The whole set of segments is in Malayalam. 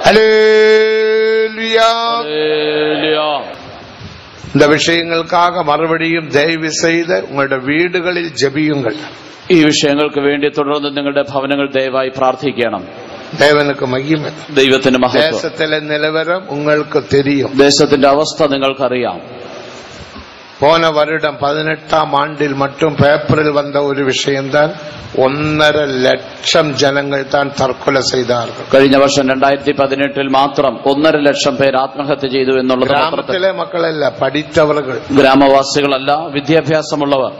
ஹalleluya ഹല്ലേലൂയ. இந்த விஷயங்களுக்காக மறுபடியும் தயவு செய்து உங்களுடைய வீடுகளில் ஜெபியுங்கள் ഈ വിഷയങ്ങൾക്ക് വേണ്ടി തുടർന്ന് നിങ്ങളുടെ ഭവനങ്ങൾ ദയവായി പ്രാർത്ഥിക്കണം தேவனுக்கு மகிமை ദൈവത്തിന്റെ മഹത്വം தேசத்தில நிலவரம் உங்களுக்கு தெரியும் ദേശത്തിന്റെ അവസ്ഥ നിങ്ങൾക്കറിയാം போன வருடம் பதினெட்டாம் ஆண்டில் மட்டும் பேப்பரில் வந்த ஒரு விஷயம்தான் ஒன்னரை லட்சம் ஜனங்கள் தான் தற்கொலை செய்தார்கள் കഴിഞ്ഞ വർഷം രണ്ടായിരത്തി പതിനെട്ടിൽ മാത്രം ഒന്നര ലക്ഷം പേർ ആത്മഹത്യ ചെയ്തു എന്നുള്ളത് പത്രത്തിൽ கிராமத்திலே மக்கள் அல்ல படித்தவர்கள் ഗ്രാമവാസികളല്ല വിദ്യാഭ്യാസമുള്ളവർ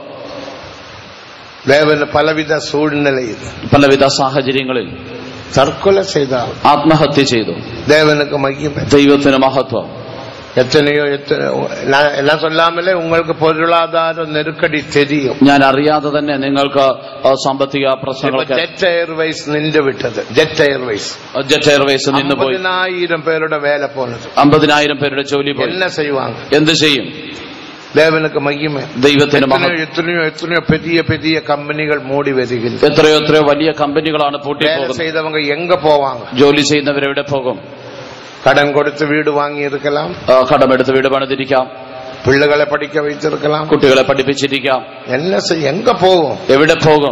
தேவன் பலவித சூழ்நிலையில் പലവിധ സാഹചര്യങ്ങളിൽ தற்கொலை செய்தார்கள் ആത്മഹത്യ ചെയ്തു தேவனுக்கு மகிமை ദൈവത്തിന് മഹത്വം எத்தனையோ எத்தனை நான் எல்லாம் சொல்லாமலே உங்களுக்கு பொருளாதார நெருக்கடி தெரியும் ഞാൻ അറിയാതെ തന്നെ നിങ്ങൾക്ക് ആ, സാമ്പത്തിക പ്രശ്നങ്ങളൊക്കെ ஜெட் ஏர்வைஸ் நின்று விட்டது ஜெட் ஏர்வைஸ் ജെറ്റ് എയർവേസ് നിന്ന് പോയി ஐம்பதினாயிரம் பேரோட வேலை போனது അമ്പതിനായിരം പേരുടെ ജോലി പോയി என்ன செய்வாங்க എന്ത് ചെയ്യും தேவனுக்கு மகிமை ദൈവത്തിന് எத்தனையோ മഹത്വം எத்தனையோ எத்தனையோ பெரிய பெரிய கம்பெனிகள் மூடி வருகின்றன എത്രയോ എത്രയോ വലിയ കമ്പനികളാണ് வேலை പൂട്ടിപ്പോകുന്നത് செய்தவங்க எங்க போவாங்க ജോലി ചെയ്യുന്നവരെവിടെ പോകും கடன் கொடுத்து வீடு வாங்கி இருக்கலாம் ആ, കടമെടുത്ത് വീട് പണിതിരിക്കാം பிள்ளைகளை படிக்க வைத்திருக்கலாம் കുട്ടികളെ പഠിപ്പിച്ചിരിക്കാം என்ன செய்ய எங்க போவோம் എവിടെ പോകും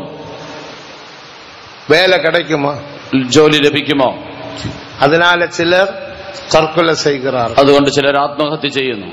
வேலை கிடைக்குமா ജോലി ലഭിക്കുമോ அதனால சிலர் தற்கொலை செய்கிறார்கள் അതുകൊണ്ട് ചിലർ ആത്മഹത്യ ചെയ്യുന്നു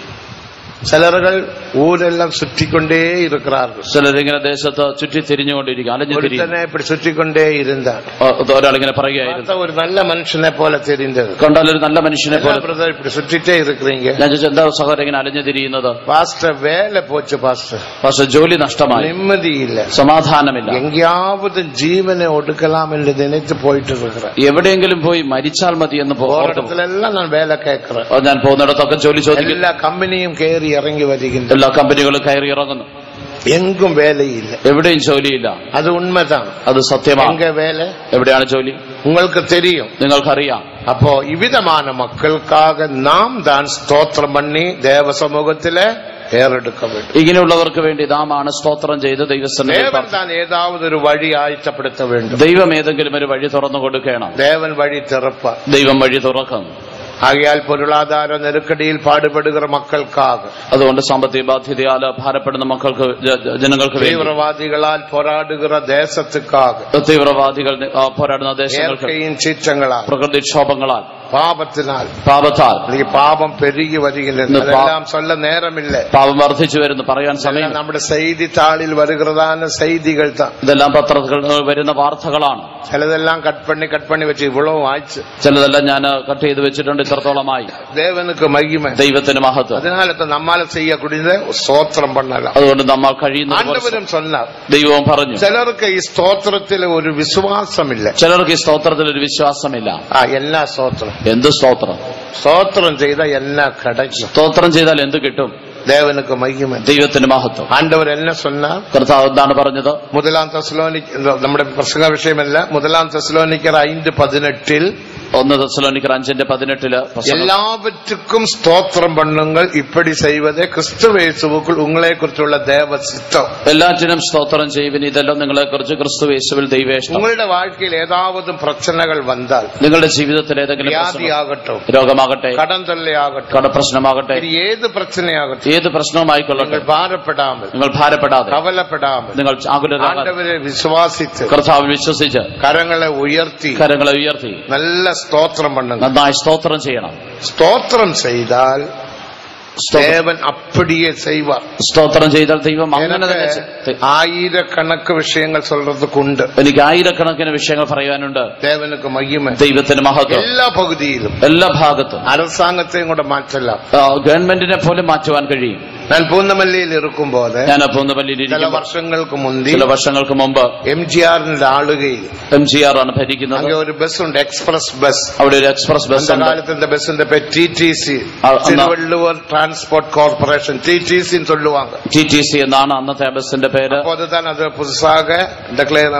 சிலர்கள் ஊரெல்லாம் சுற்றி கொண்டே இருக்கிறார்கள் ചിലരിങ്ങനെ ദേശത്ത് ചുറ്റി തിരിഞ്ഞുകൊണ്ടിരിക്കും അലഞ്ഞു തിരിയും ஒருத்தனை இப்படி சுற்றி கொண்டே இருந்தார் ആ, ഒരാളിങ്ങനെ പറയുകയായിരുന്നു பார்த்தா ஒரு நல்ல மனுஷனை போல தெரிந்தது കണ്ടാൽ ഒരു നല്ല മനുഷ്യനെ என்ன പോലെ பிரதர் இப்படி சுற்றிட்டே இருக்கிறீங்க ഞാൻ ചോദിച്ചു എന്താ സഹോദരൻ ഇങ്ങനെ അലഞ്ഞു തിരിയുന്നത് பாஸ்டர் வேலை போச்சு பாஸ்டர் പക്ഷെ ജോലി നഷ്ടമായി நிம்மதி இல்ல സമാധാനമില്ല எங்கேயாவது ஜீவனை ஒடுக்கலாம் என்று நினைத்து போயிட்டு இருக்கிறேன் എവിടെയെങ്കിലും പോയി മരിച്ചാൽ മതി എന്ന് പോ- போற ഓർത്ത് இடத்துல எல்லாம் நான் வேலை கேட்கிறேன் പോ- ഞാൻ പോകുന്നിടത്തൊക്കെ ജോലി ചോദിക്കുന്നു எல்லா கம்பெனியும் கேறி இறங்கி வருகின்றன എല്ലാ കമ്പനികളും കയറി ഇറങ്ങുന്നു எங்கும் வேலை இல்லை എവിടെയും ജോലിയില്ല அது உண்மைதான் അത് സത്യമാണ് எங்க வேலை എവിടെയാണ് ജോലി உங்களுக்கு தெரியும் നിങ്ങൾക്കറിയാം அப்போ இவ்விதமான மக்களுக்காக நாம் தான் ஸ்தோத்திரம் பண்ணி தேவ சமூகத்தில ஏறெடுக்க வேண்டும் ഇങ്ങനെയുള്ളവർക്ക് വേണ്ടി നാമാണ് സ്തോത്രം ചെയ്ത് ദൈവസ്ഥനെ தேவன் தான் ஏதாவது ஒரு வழி ஆயத்தப்படுத்த வேண்டும் ദൈവം ഏതെങ്കിലും ഒരു വഴി തുറന്നു കൊടുക്കണം தேவன் வழி திறப்பார் ദൈവം വഴി തുറക്കും ஆகையால் பொருளாதார நெருக்கடியில் பாடுபடுகிற மக்களுக்காக അതുകൊണ്ട് സാമ്പത്തിക ബാധ്യതയാൽ ഭാരപ്പെടുന്ന മക്കൾക്ക് ജ- ജ- ജനങ്ങൾക്ക് വേണ്ടി தீவிரவாதிகளால் போராடுகிற தேசத்துக்காக തീവ്രവാദികൾ ആ, പോരാടുന്ന ദേശങ്ങൾക്ക് இயற்கையின் சீற்றங்களால் പ്രകൃതിക്ഷോഭങ്ങളാൽ பாபத்தினால் പാപത്താൽ இன்னைக்கு பாபம் பெருகி வருகின்றது இந்த பா- அதெல்லாம் சொல்ல நேரம் இல்லை പാപം വർദ്ധിച്ചു വരുന്നു പറയാൻ സമയം இதெல்லாம் നമ്മുടെ செய்தித்தாளில் வருகிறதான செய்திகள் தான் ഇതെല്ലാം പത്രത്തിൽ വരുന്ന വാർത്തകളാണ് சிலதெல்லாம் கட் பண்ணி கட் பண்ணி வச்சு இவ்வளவு ஆச்சு ചിലതെല്ലാം ഞാൻ കട്ട് ചെയ്ത് വെച്ചിട്ടുണ്ട് ഇത്രത്തോളമായി தேவனுக்கு மகிமை ദൈവത്തിന് മഹത്വം அதனால தான் நம்மால செய்யக்கூடியதை ஸ்தோத்திரம் பண்ணலாம் അതുകൊണ്ട് നമ്മൾ കഴിയുന്ന ஆண்டவரும் சொன்னார் ദൈവവും പറഞ്ഞു சிலருக்கு ഈ സ്തോത്രത്തിൽ ഒരു വിശ്വാസം ഇല്ല ചിലർക്ക് ഈ സ്തോത്രത്തിൽ ഒരു വിശ്വാസമില്ല ആ എന്നാ സ്തോത്രം എന്ത് സ്തോത്രം സ്തോത്രം ചെയ്ത എന്നാ கிடைக்கும் സ്തോത്രം ചെയ്താൽ എന്ത് കിട്ടും தேவனுக்கு மகிமை ദൈവത്തിന് മഹത്വം ஆண்டவர் என்ன சொன்னார் കർത്താവ് എന്താണ് പറഞ്ഞത് முதலாம் தெசலோனிக் നമ്മുടെ പ്രസംഗ വിഷയമല്ല முதலாம் തെസലോനിക്കർ ஐந்து பதினெட்டில் ഒന്ന് തെസ്സലോനിക്കർ അഞ്ചിന്റെ പതിനെട്ടില് പ്രസംഗം. எல்லாவற்றுக்கும் ஸ்தோத்திரம் பண்ணுங்கள் இப்படி செய்வதே கிறிஸ்துவேசுவுக்குள் உங்களை குறிച്ചുള്ള தேவ சித்தம் എല്ലാറ്റിനും സ്തോത്രം ചെയ്യുവിൻ ഇതെല്ലാം നിങ്ങളെ കുറിച്ച് ക്രിസ്തു യേശുവിൽ ദൈവേഷ്ടം உங்களுடைய வாழ்க்கையில் ஏதாவது பிரச்சனைகள் வந்தால் നിങ്ങളുടെ ജീവിതത്തിൽ ഏതെങ്കിലും പ്രശ്നം- வியாதியாகட்டும் രോഗമാകട്ടെ கடன் தொல்லையாகட்டும் കടപ്രശ്നമാകട്ടെ இது ஏது பிரச்சனையாகட்டும் ഏത് പ്രശ്നവുമായിക്കൊള്ളട്ടെ நீங்கள் பாரப்படாமல் നിങ്ങൾ ഭാരപ്പെടാതെ கவலைப்படாமல் നിങ്ങൾ ആകുലരാകാതെ ஆண்டவரை விசுவாசித்து കർത്താവിൽ വിശ്വസിച്ച് கரங்களை உயர்த்தி കരങ്ങളെ ഉയർത്തി நல்ல ஸ்தோத்திரம் பண்ணுங்க നന്നായി സ്തോത്രം ചെയ്യണം ஸ்தோத்திரம் செய்தால் സ്തോ- தேவன் அப்படியே செய்வார் സ്തോത്രം ചെയ്താൽ ദൈവം അങ്ങനെ തന്നെ எனக்கு ചെയ്- ஆயிரக்கணக்கு விஷயங்கள் சொல்றதுக்கு உண்டு എനിക്ക് ആയിരക്കണക്കിന് വിഷയങ്ങൾ പറയാനുണ്ട് தேவனுக்கு மகிமை ദൈവത്തിന് മഹത്വം எல்லா பகுதியிலும் എല്ലാ ഭാഗത്തും அரசாங்கத்தையும் கூட மாற்றலாம் ആ, ഗവൺമെന്റിനെ പോലും മാറ്റുവാൻ കഴിയും நான் பூந்தமல்லியில் இருக்கும் போது ഞാൻ പൂന്തപല്ലിയിൽ சில ഇരിക്കുമ്പോൾ வருஷங்களுக்கு முந்தி ചില വർഷങ്ങൾക്ക് മുമ്പ് எம்ஜிஆர் ஆளுகையில் എം ജി ആർ ആണ് ഭരിക്കുന്നത് அங்க ஒரு பஸ் உண்டு எக்ஸ்பிரஸ் பஸ் അവിടെ ഒരു എക്സ്പ്രസ് ബസ് அந்த ഉണ്ട് காலத்து இந்த பஸ் பேர் டிடிசி அ- அண்ணா. திருவள்ளுவர் டிரான்ஸ்போர்ட் கார்பரேஷன் டிடிசின்னு சொல்லுவாங்க ടി ടി സി എന്നാണ് അന്നത്തെ ബസിന്റെ പേര് அப்போதுதான் அது புதுசாக டிக்ளேர்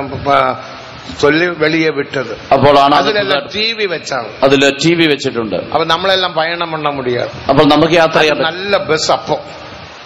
சொல்லி வெளியே விட்டது അപ്പോഴാണ് അത് அதுல எல்லாம் പുതുതായിട്ട് டிவி வச்சாங்க അതിൽ ടി വി വെച്ചിട്ടുണ്ട് அப்ப നമ്മളെല്ലാം பயணம் பண்ண முடியாது അപ്പോൾ നമുക്ക് യാത്ര அது ചെയ്യാൻ പറ്റും நல்ல பஸ் அப்போ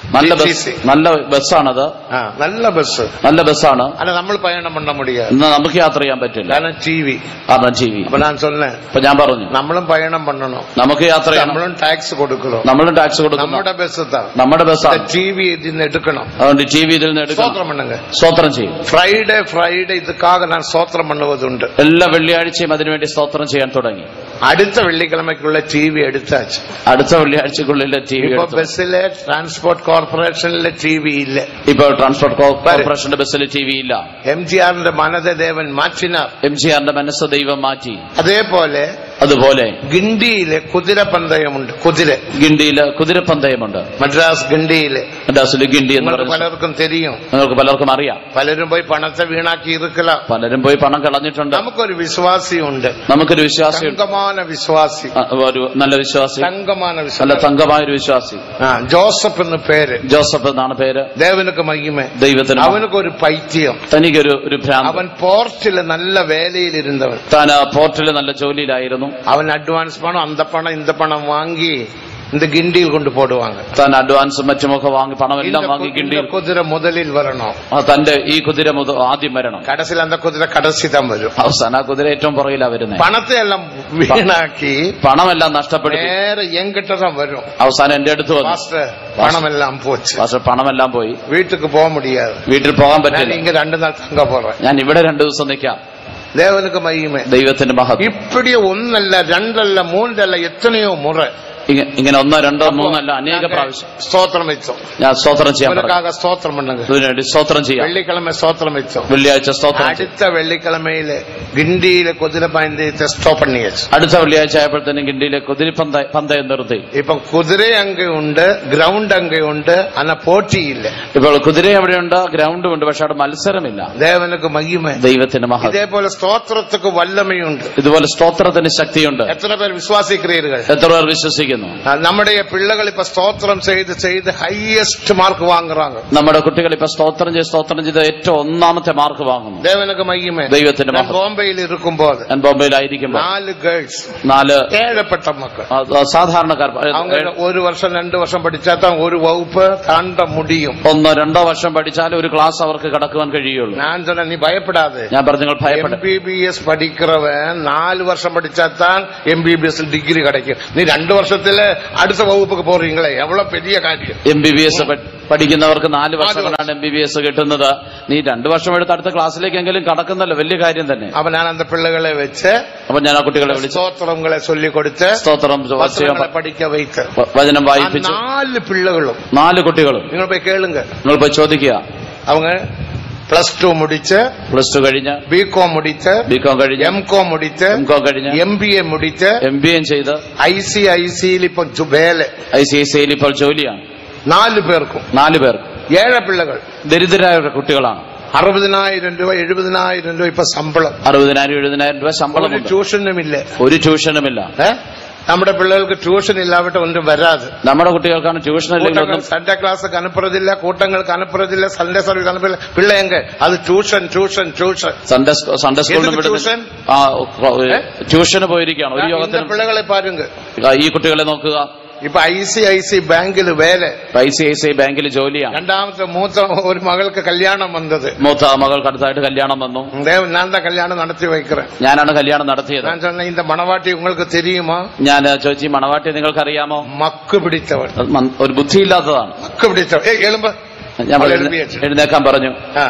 നല്ല ബസ് TTC. നല്ല ബസ്സാണത് ആ, നല്ല ബസ് നല്ല ബസ്സാണ് ஆனா നമ്മൾ பயணம் பண்ண முடியாது ഇന്ന് നമുക്ക് യാത്ര ചെയ്യാൻ പറ്റില്ല കാരണം டிவி കാരണം ടി വി அப்ப நான் சொன்னேன் അപ്പൊ ഞാൻ പറഞ്ഞു നമ്മളും பயணம் பண்ணணும் നമുക്ക് യാത്ര ചെയ്യണം നമ്മളും ടാക്സ് കൊടുക്കണം നമ്മളും ടാക്സ് കൊടുക്കണം നമ്മുടെ ബസ് தான் നമ്മുടെ ബസ്സാണ് டிவி ഇതിന്ന് എടുക്കണം അതുകൊണ്ട് ടി വി ഇതിൽ നിന്ന് എടുക്കണം ஸ்தோத்திரம் பண்ணுங்க സ്തോത്രം ചെയ്യും ഫ്രൈഡേ ഫ്രൈഡേ இதுக்காக நான் ஸ்தோத்திரம் பண்ணுவதுண்டு എല്ലാ വെള്ളിയാഴ്ചയും അതിനുവേണ്ടി സ്തോത്രം ചെയ്യാൻ തുടങ്ങി അടുത്ത വെള്ളിക്കിഴമയ്ക്കുള്ള ടി വി എടുത്താച്ച് അടുത്ത വെള്ളിയാഴ്ചക്കുള്ളിലെ ടി വി ഇപ്പൊ ബസ്സിലെ ട്രാൻസ്പോർട്ട് കോർപ്പറേഷനിലെ ടി വി ഇല്ല ഇപ്പൊ ട്രാൻസ്പോർട്ട് കോർപ്പറേഷന്റെ ബസ്സിൽ ടി വി ഇല്ല എം ജി ആറിന്റെ മനതദേവൻ മാറ്റിനാർ എം ജി ആറിന്റെ മനസ്സ് ദൈവം മാറ്റി അതേപോലെ അതുപോലെ ഗിണ്ടിയിലെ കുതിര പന്തയമുണ്ട് കുതിര ഗിണ്ടിയില് കുതിരപ്പന്തയമുണ്ട് മദ്രാസ് ഗിണ്ടിയിലെ മദ്രാസിൽ ഗിണ്ടി എന്ന് നിങ്ങൾക്ക് പറയുന്നത് പലർക്കും തെരിയും നിങ്ങൾക്ക് പലർക്കും അറിയാം പലരും പോയി പണത്തെ വീണാക്കി ഇറുക്കലാം പലരും പോയി പണം കളഞ്ഞിട്ടുണ്ട് നമുക്കൊരു വിശ്വാസിയുണ്ട് നമുക്കൊരു വിശ്വാസിയുണ്ട് തങ്കமான വിശ്വാസി ആ, ഒരു നല്ല വിശ്വാസി തങ്കமான നല്ല വിശ്വാസി തങ്കമായ ഒരു വിശ്വാസി ആ, ജോസഫ് എന്ന് പേര് ജോസഫ് എന്നാണ് പേര് ദേവനുക്ക് മഹിമ ദൈവത്തിന് അവനുക്ക് ഒരു പൈത്യം തനിക്കൊരു ഒരു ഭ്രാന്ത് അവൻ പോർട്ടില് നല്ല വേലയിലിരുന്നവൻ താൻ പോർട്ടിൽ നല്ല ജോലിയിലായിരുന്നു അവൻ അഡ്വാൻസ് പണം അന്ത പണം இந்த പണം വാങ്ങി இந்த கிண்டியில் கொண்டு போடுவாங்க താൻ അഡ്വാൻസും മറ്റുമൊക്കെ വാങ്ങി പണമെല്ലാം இந்த വാങ്ങി கு- ഗിണ്ടി இந்த குதிரை முதலில் வரணும் ആ, തന്റെ ഈ കുതിര മുത ആദ്യം വരണം கடைசியில் அந்த குதிரை கடைசி தான் வரும் അവസാനം ആ കുതിര ഏറ്റവും പുറകിലാ വരുന്നത് പണത്തെ എല്ലാം വീണാക്കി പണമെല്ലാം നഷ്ടപ്പെടുത്തി നേരെ എങ്കിட்ட தான் വരും അവസാനം എന്റെ അടുത്ത് വന്നു മാസ്റ്റർ പണമെല്ലാം പോச்சு പക്ഷെ പണമെല്ലാം പോയി வீட்டுக்கு போக முடியாது വീട്ടിൽ പോകാൻ ഞാൻ പറ്റില്ല ഇങ്ങ രണ്ടു നാൾ തങ്ക പോறேன் ഞാൻ ഇവിടെ രണ്ടു ദിവസം നിൽക്കാം ദേവനുക്ക് മഹിമ ദൈവത്തിന്റെ മഹത്വം இப்படி ஒன்னல்ல ரெண்டல்ல மூன்றல்ல எத்தனையோ முறை ഇങ്ങ- ഇങ്ങനെ ഒന്നോ രണ്ടോ മൂന്നല്ല അനേക പ്രാവശ്യം ஸ்தோத்திரம் வச்சோம் ഞാൻ സ്തോത്രം ചെയ്യാൻ പറഞ്ഞു இவனுக்காக ஸ்தோத்திரம் பண்ணுங்க ഇതിനുവേണ്ടി സ്തോത്രം ചെയ്യാം வெள்ளிக்கிழமை ஸ்தோத்திரம் வச்சோம் വെള്ളിയാഴ്ച സ്തോത്രം ചെയ്യും. அடுத்த வெள்ளிக்கிழமையில கிண்டியில குதிரை பாய்ந்து ஸ்டாப் பண்ணியாச்சு അടുത്ത വെള്ളിയാഴ്ച ആയപ്പോഴത്തേനും ഗിണ്ടിയിലെ കുതിരിപ്പന്ത പന്തയം നിർത്തി இப்ப குதிரை அங்கே உண்டு கிரவுண்ட் அங்கே உண்டு ஆனா போட்டி இல்ல ഇപ്പോൾ കുതിര എവിടെയുണ്ട് ഗ്രൗണ്ടും ഉണ്ട് പക്ഷെ അവിടെ മത്സരമില്ല தேவனுக்கு மகிமை ദൈവത്തിന്റെ മഹത്വം இதே போல ஸ்தோத்திரத்துக்கு வல்லமை உண்டு ഇതുപോലെ സ്തോത്രത്തിന് ശക്തിയുണ്ട് எத்தனை பேர் விசுவாசிக்கிறீர்கள் എത്ര പേർ വിശ്വസിക്കുന്നു அஹ் நம்முடைய பிள்ளைகள் இப்ப ஸ்தோத்திரம் செய்து செய்து ஹையஸ்ட் மார்க் வாங்குறாங்க നമ്മുടെ കുട്ടികൾ ഇപ്പൊ സ്തോത്രം ചെയ്ത് സ്തോത്രം ചെയ്ത് ഏറ്റവും ഒന്നാമത്തെ മാർക്ക് വാങ്ങുന്നു தேவனுக்கு மகிமை ദൈവത്തിന്റെ நான் മഹത്വം ബോംബെയിൽ இருக்கும்போது ഞാൻ ബോംബെയിലായിരിക്കുമ്പോൾ நாலு கேர்ள்ஸ் നാല് ஏழப்பட்ட மக்கள் ആ, ആ, സാധാരണക്കാർ அவங்க ஒரு வருஷம் ரெண்டு வருஷம் படிச்சா தான் ஒரு வகுப்பு தாண்ட முடியும் ഒന്നോ രണ്ടോ വർഷം പഠിച്ചാൽ ഒരു ക്ലാസ് അവർക്ക് കടക്കുവാൻ കഴിയുള്ളൂ நான் சொன்னேன் நீ பயப்படாது ഞാൻ പറഞ്ഞു നിങ്ങൾ ഭയപ്പെട எம்பிபிஎஸ் படிக்கிறவன் நாலு வருஷம் படிச்சாதான் எம்பிபிஎஸ் டிகிரி கிடைக்கும் நீ ரெண்டு வருஷத்துல அடுத்த வகுப்புக்கு போறீங்களே எவ்வளவு பெரிய காரியம் എം ബി ബി എസ് പഠിക്കുന്നവർക്ക് നാല് വർഷം നാല് കൊണ്ടാണ് എം ബി ബി എസ് കിട്ടുന്നത് നീ രണ്ടു വർഷം എടുത്ത് അടുത്ത ക്ലാസ്സിലേക്കെങ്കിലും കടക്കുന്നല്ലോ വലിയ കാര്യം തന്നെ அப்ப நான் அந்த பிள்ளைகளை வச்சு അപ്പൊ ഞാൻ ആ കുട്ടികളെ വിളിച്ച് ஸ்தோத்திரங்களை சொல்லி கொடுத்து സ്തോത്രം ചെയ്യാൻ வசனங்களை படிக்க வைத்து വ- വചനം ആ വായിപ്പിച്ചു നാല് പിള്ളകളും നാല് കുട്ടികളും നിങ്ങൾ പോയി കേളുங்க നിങ്ങൾ പോയി ചോദിക്കുക அவங்க பிளஸ் டூ முடிச்சு പ്ലസ് ടു കഴിഞ്ഞ് பிகாம் முடித்து ബികോം കഴിഞ്ഞ് எம்காம் முடித்து എം കോം കഴിഞ്ഞ് எம்பிஏ முடித்து എം ബി എം ചെയ്ത് ஐசிஐசியில் இப்ப ஜு- வேலை ഐ സി ഐ സിയിൽ ഇപ്പോൾ ജോലിയാണ് നാല് പേർക്കും നാല് പേർക്ക് ഏഴ് പിള്ളകൾ ദരിദ്രരായ കുട്ടികളാണ് അറുപതിനായിരം രൂപ എഴുപതിനായിരം രൂപ ഇപ്പൊ ശമ്പളം അറുപതിനായിരം എഴുപതിനായിരം രൂപ ഒരു ശമ്പളമുണ്ട് ട്യൂഷനും ഇല്ല ഒരു ട്യൂഷനുമില്ല ഏ? നമ്മുടെ പിള്ളേർക്ക് ട്യൂഷൻ ഇല്ലാവിട്ട് ഒന്നും വരാത് നമ്മുടെ കുട്ടികൾക്കാണ് ട്യൂഷൻ അല്ലെങ്കിൽ കൂട്ടങ്ങൾ ഒന്നും സൺഡേ ക്ലാസ് അനുപ്പുറതില്ല കൂട്ടങ്ങൾക്ക് അനുപ്പുറതില്ല സൺഡേ സർവീസ് അനുപ്പുറതില്ല പിള്ളേങ്ക അത് tuition tuition tuition Sunday school- Sunday സ്കൂളിലും എതുക്ക് വിടുന്നില്ല ട്യൂഷൻ? ആ ഏ, ട്യൂഷന് പോയിരിക്കുകയാണ് ഒരു இந்த യോഗത്തിന് പിള്ളകളെ പാരുങ്ക ഈ കുട്ടികളെ നോക്കുക ഇപ്പൊ ഐ സി ഐ സി ബാങ്കിൽ വേല I C I C I ബാങ്കിൽ ജോലിയാണ് രണ്ടാമത്തെ മൂത്ത ഒരു മകൾക്ക് കല്യാണം വന്നത് മൂത്ത മകൾക്ക് അടുത്തായിട്ട് കല്യാണം വന്നു தேவன் நான் தான் கல்யாணம் நடத்தி வைக்கிறேன் ഞാനാണ് കല്യാണം നടത്തിയത് நான் சொன்னேன் இந்த மணவாட்டி உங்களுக்கு தெரியுமா ഞാൻ ചോദിച്ചു "ഈ മണവാട്ടി നിങ്ങൾക്കറിയാമോ மக்கு பிடித்தவன் അത് മൻ- ഒരു ബുദ്ധിയില്ലാത്തതാണ് மக்கு பிடித்தவன் ஏய் எலும்ப ഞാൻ അവൾ എഴുന്നേ- എഴുന്നേറ്റ്. എഴുന്നേക്കാൻ പറഞ്ഞു ஆ.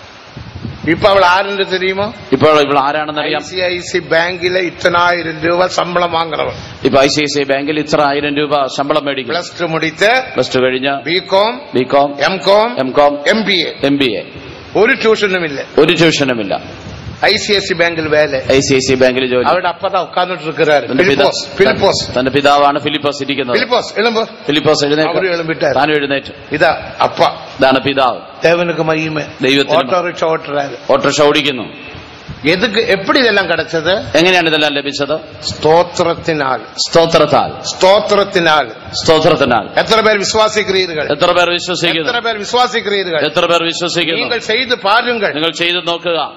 இப்ப அவள் ஆறுன்னு தெரியுமா ഇപ്പോൾ ഇവൾ ആരാണെന്ന് അറിയാം ஐசிஐசி பேங்க்ல இத்தனாயிரம் ரூபாய் சம்பளம் வாங்குறவன் ഇപ്പൊ I C I C I ബാങ്കിൽ ഇത്ര ആയിരം രൂപ ശമ്പളം മേടിക്കും பிளஸ் டூ முடித்த പ്ലസ് ടു കഴിഞ്ഞ് BCom B Com MCom M Com MBA M B A ஒரு டியூஷனும் இல்ல ഒരു ട്യൂഷനുമില്ല ஐசிஐசி பேங்கில் வேலை ഐ സി ഐ സി ബാങ്കിൽ ജോലി அவரோட அப்பதான் உட்கார்ந்துட்டு இருக்கிறாரு തന്റെ പിതാ- பிலிப்போஸ் பிலிப்போஸ் തന്റെ പിതാവാണ് ഫിലിപ്പോസ് ഇരിക്കുന്നത് பிலிப்போஸ் எலும்பு ഫിലിപ്പോസ് அவரு എഴുന്നേറ്റ് எழும்பிட்டாரு താനും എഴുന്നേറ്റ് இதா அப்பா ഇതാണ് പിതാവ് தேவனுக்கு மகிமை ദൈവത്തിന് ஓட்டோ ரிக்ஷா ஓட்டுறாரு ഓട്ടോറിക്ഷ ഓടിക്കുന്നു எதுக்கு எப்படி இதெல்லாம் கிடைச்சது എങ്ങനെയാണ് ഇതെല്ലാം ലഭിച്ചത് ஸ்தோத்திரத்தினால் സ്തോത്രത്താൽ ஸ்தோத்திரத்தினால் സ്തോത്രത്തിനാൽ எத்தனை பேர் விசுவாசிக்கிறீர்கள் എത്ര പേർ വിശ്വസിക്കുന്നു எத்தனை பேர் விசுவாசிக்கிறீர்கள் എത്ര പേർ വിശ്വസിക്കുന്നു நீங்கள் செய்து பாருங்கள் നിങ്ങൾ ചെയ്തു നോക്കുക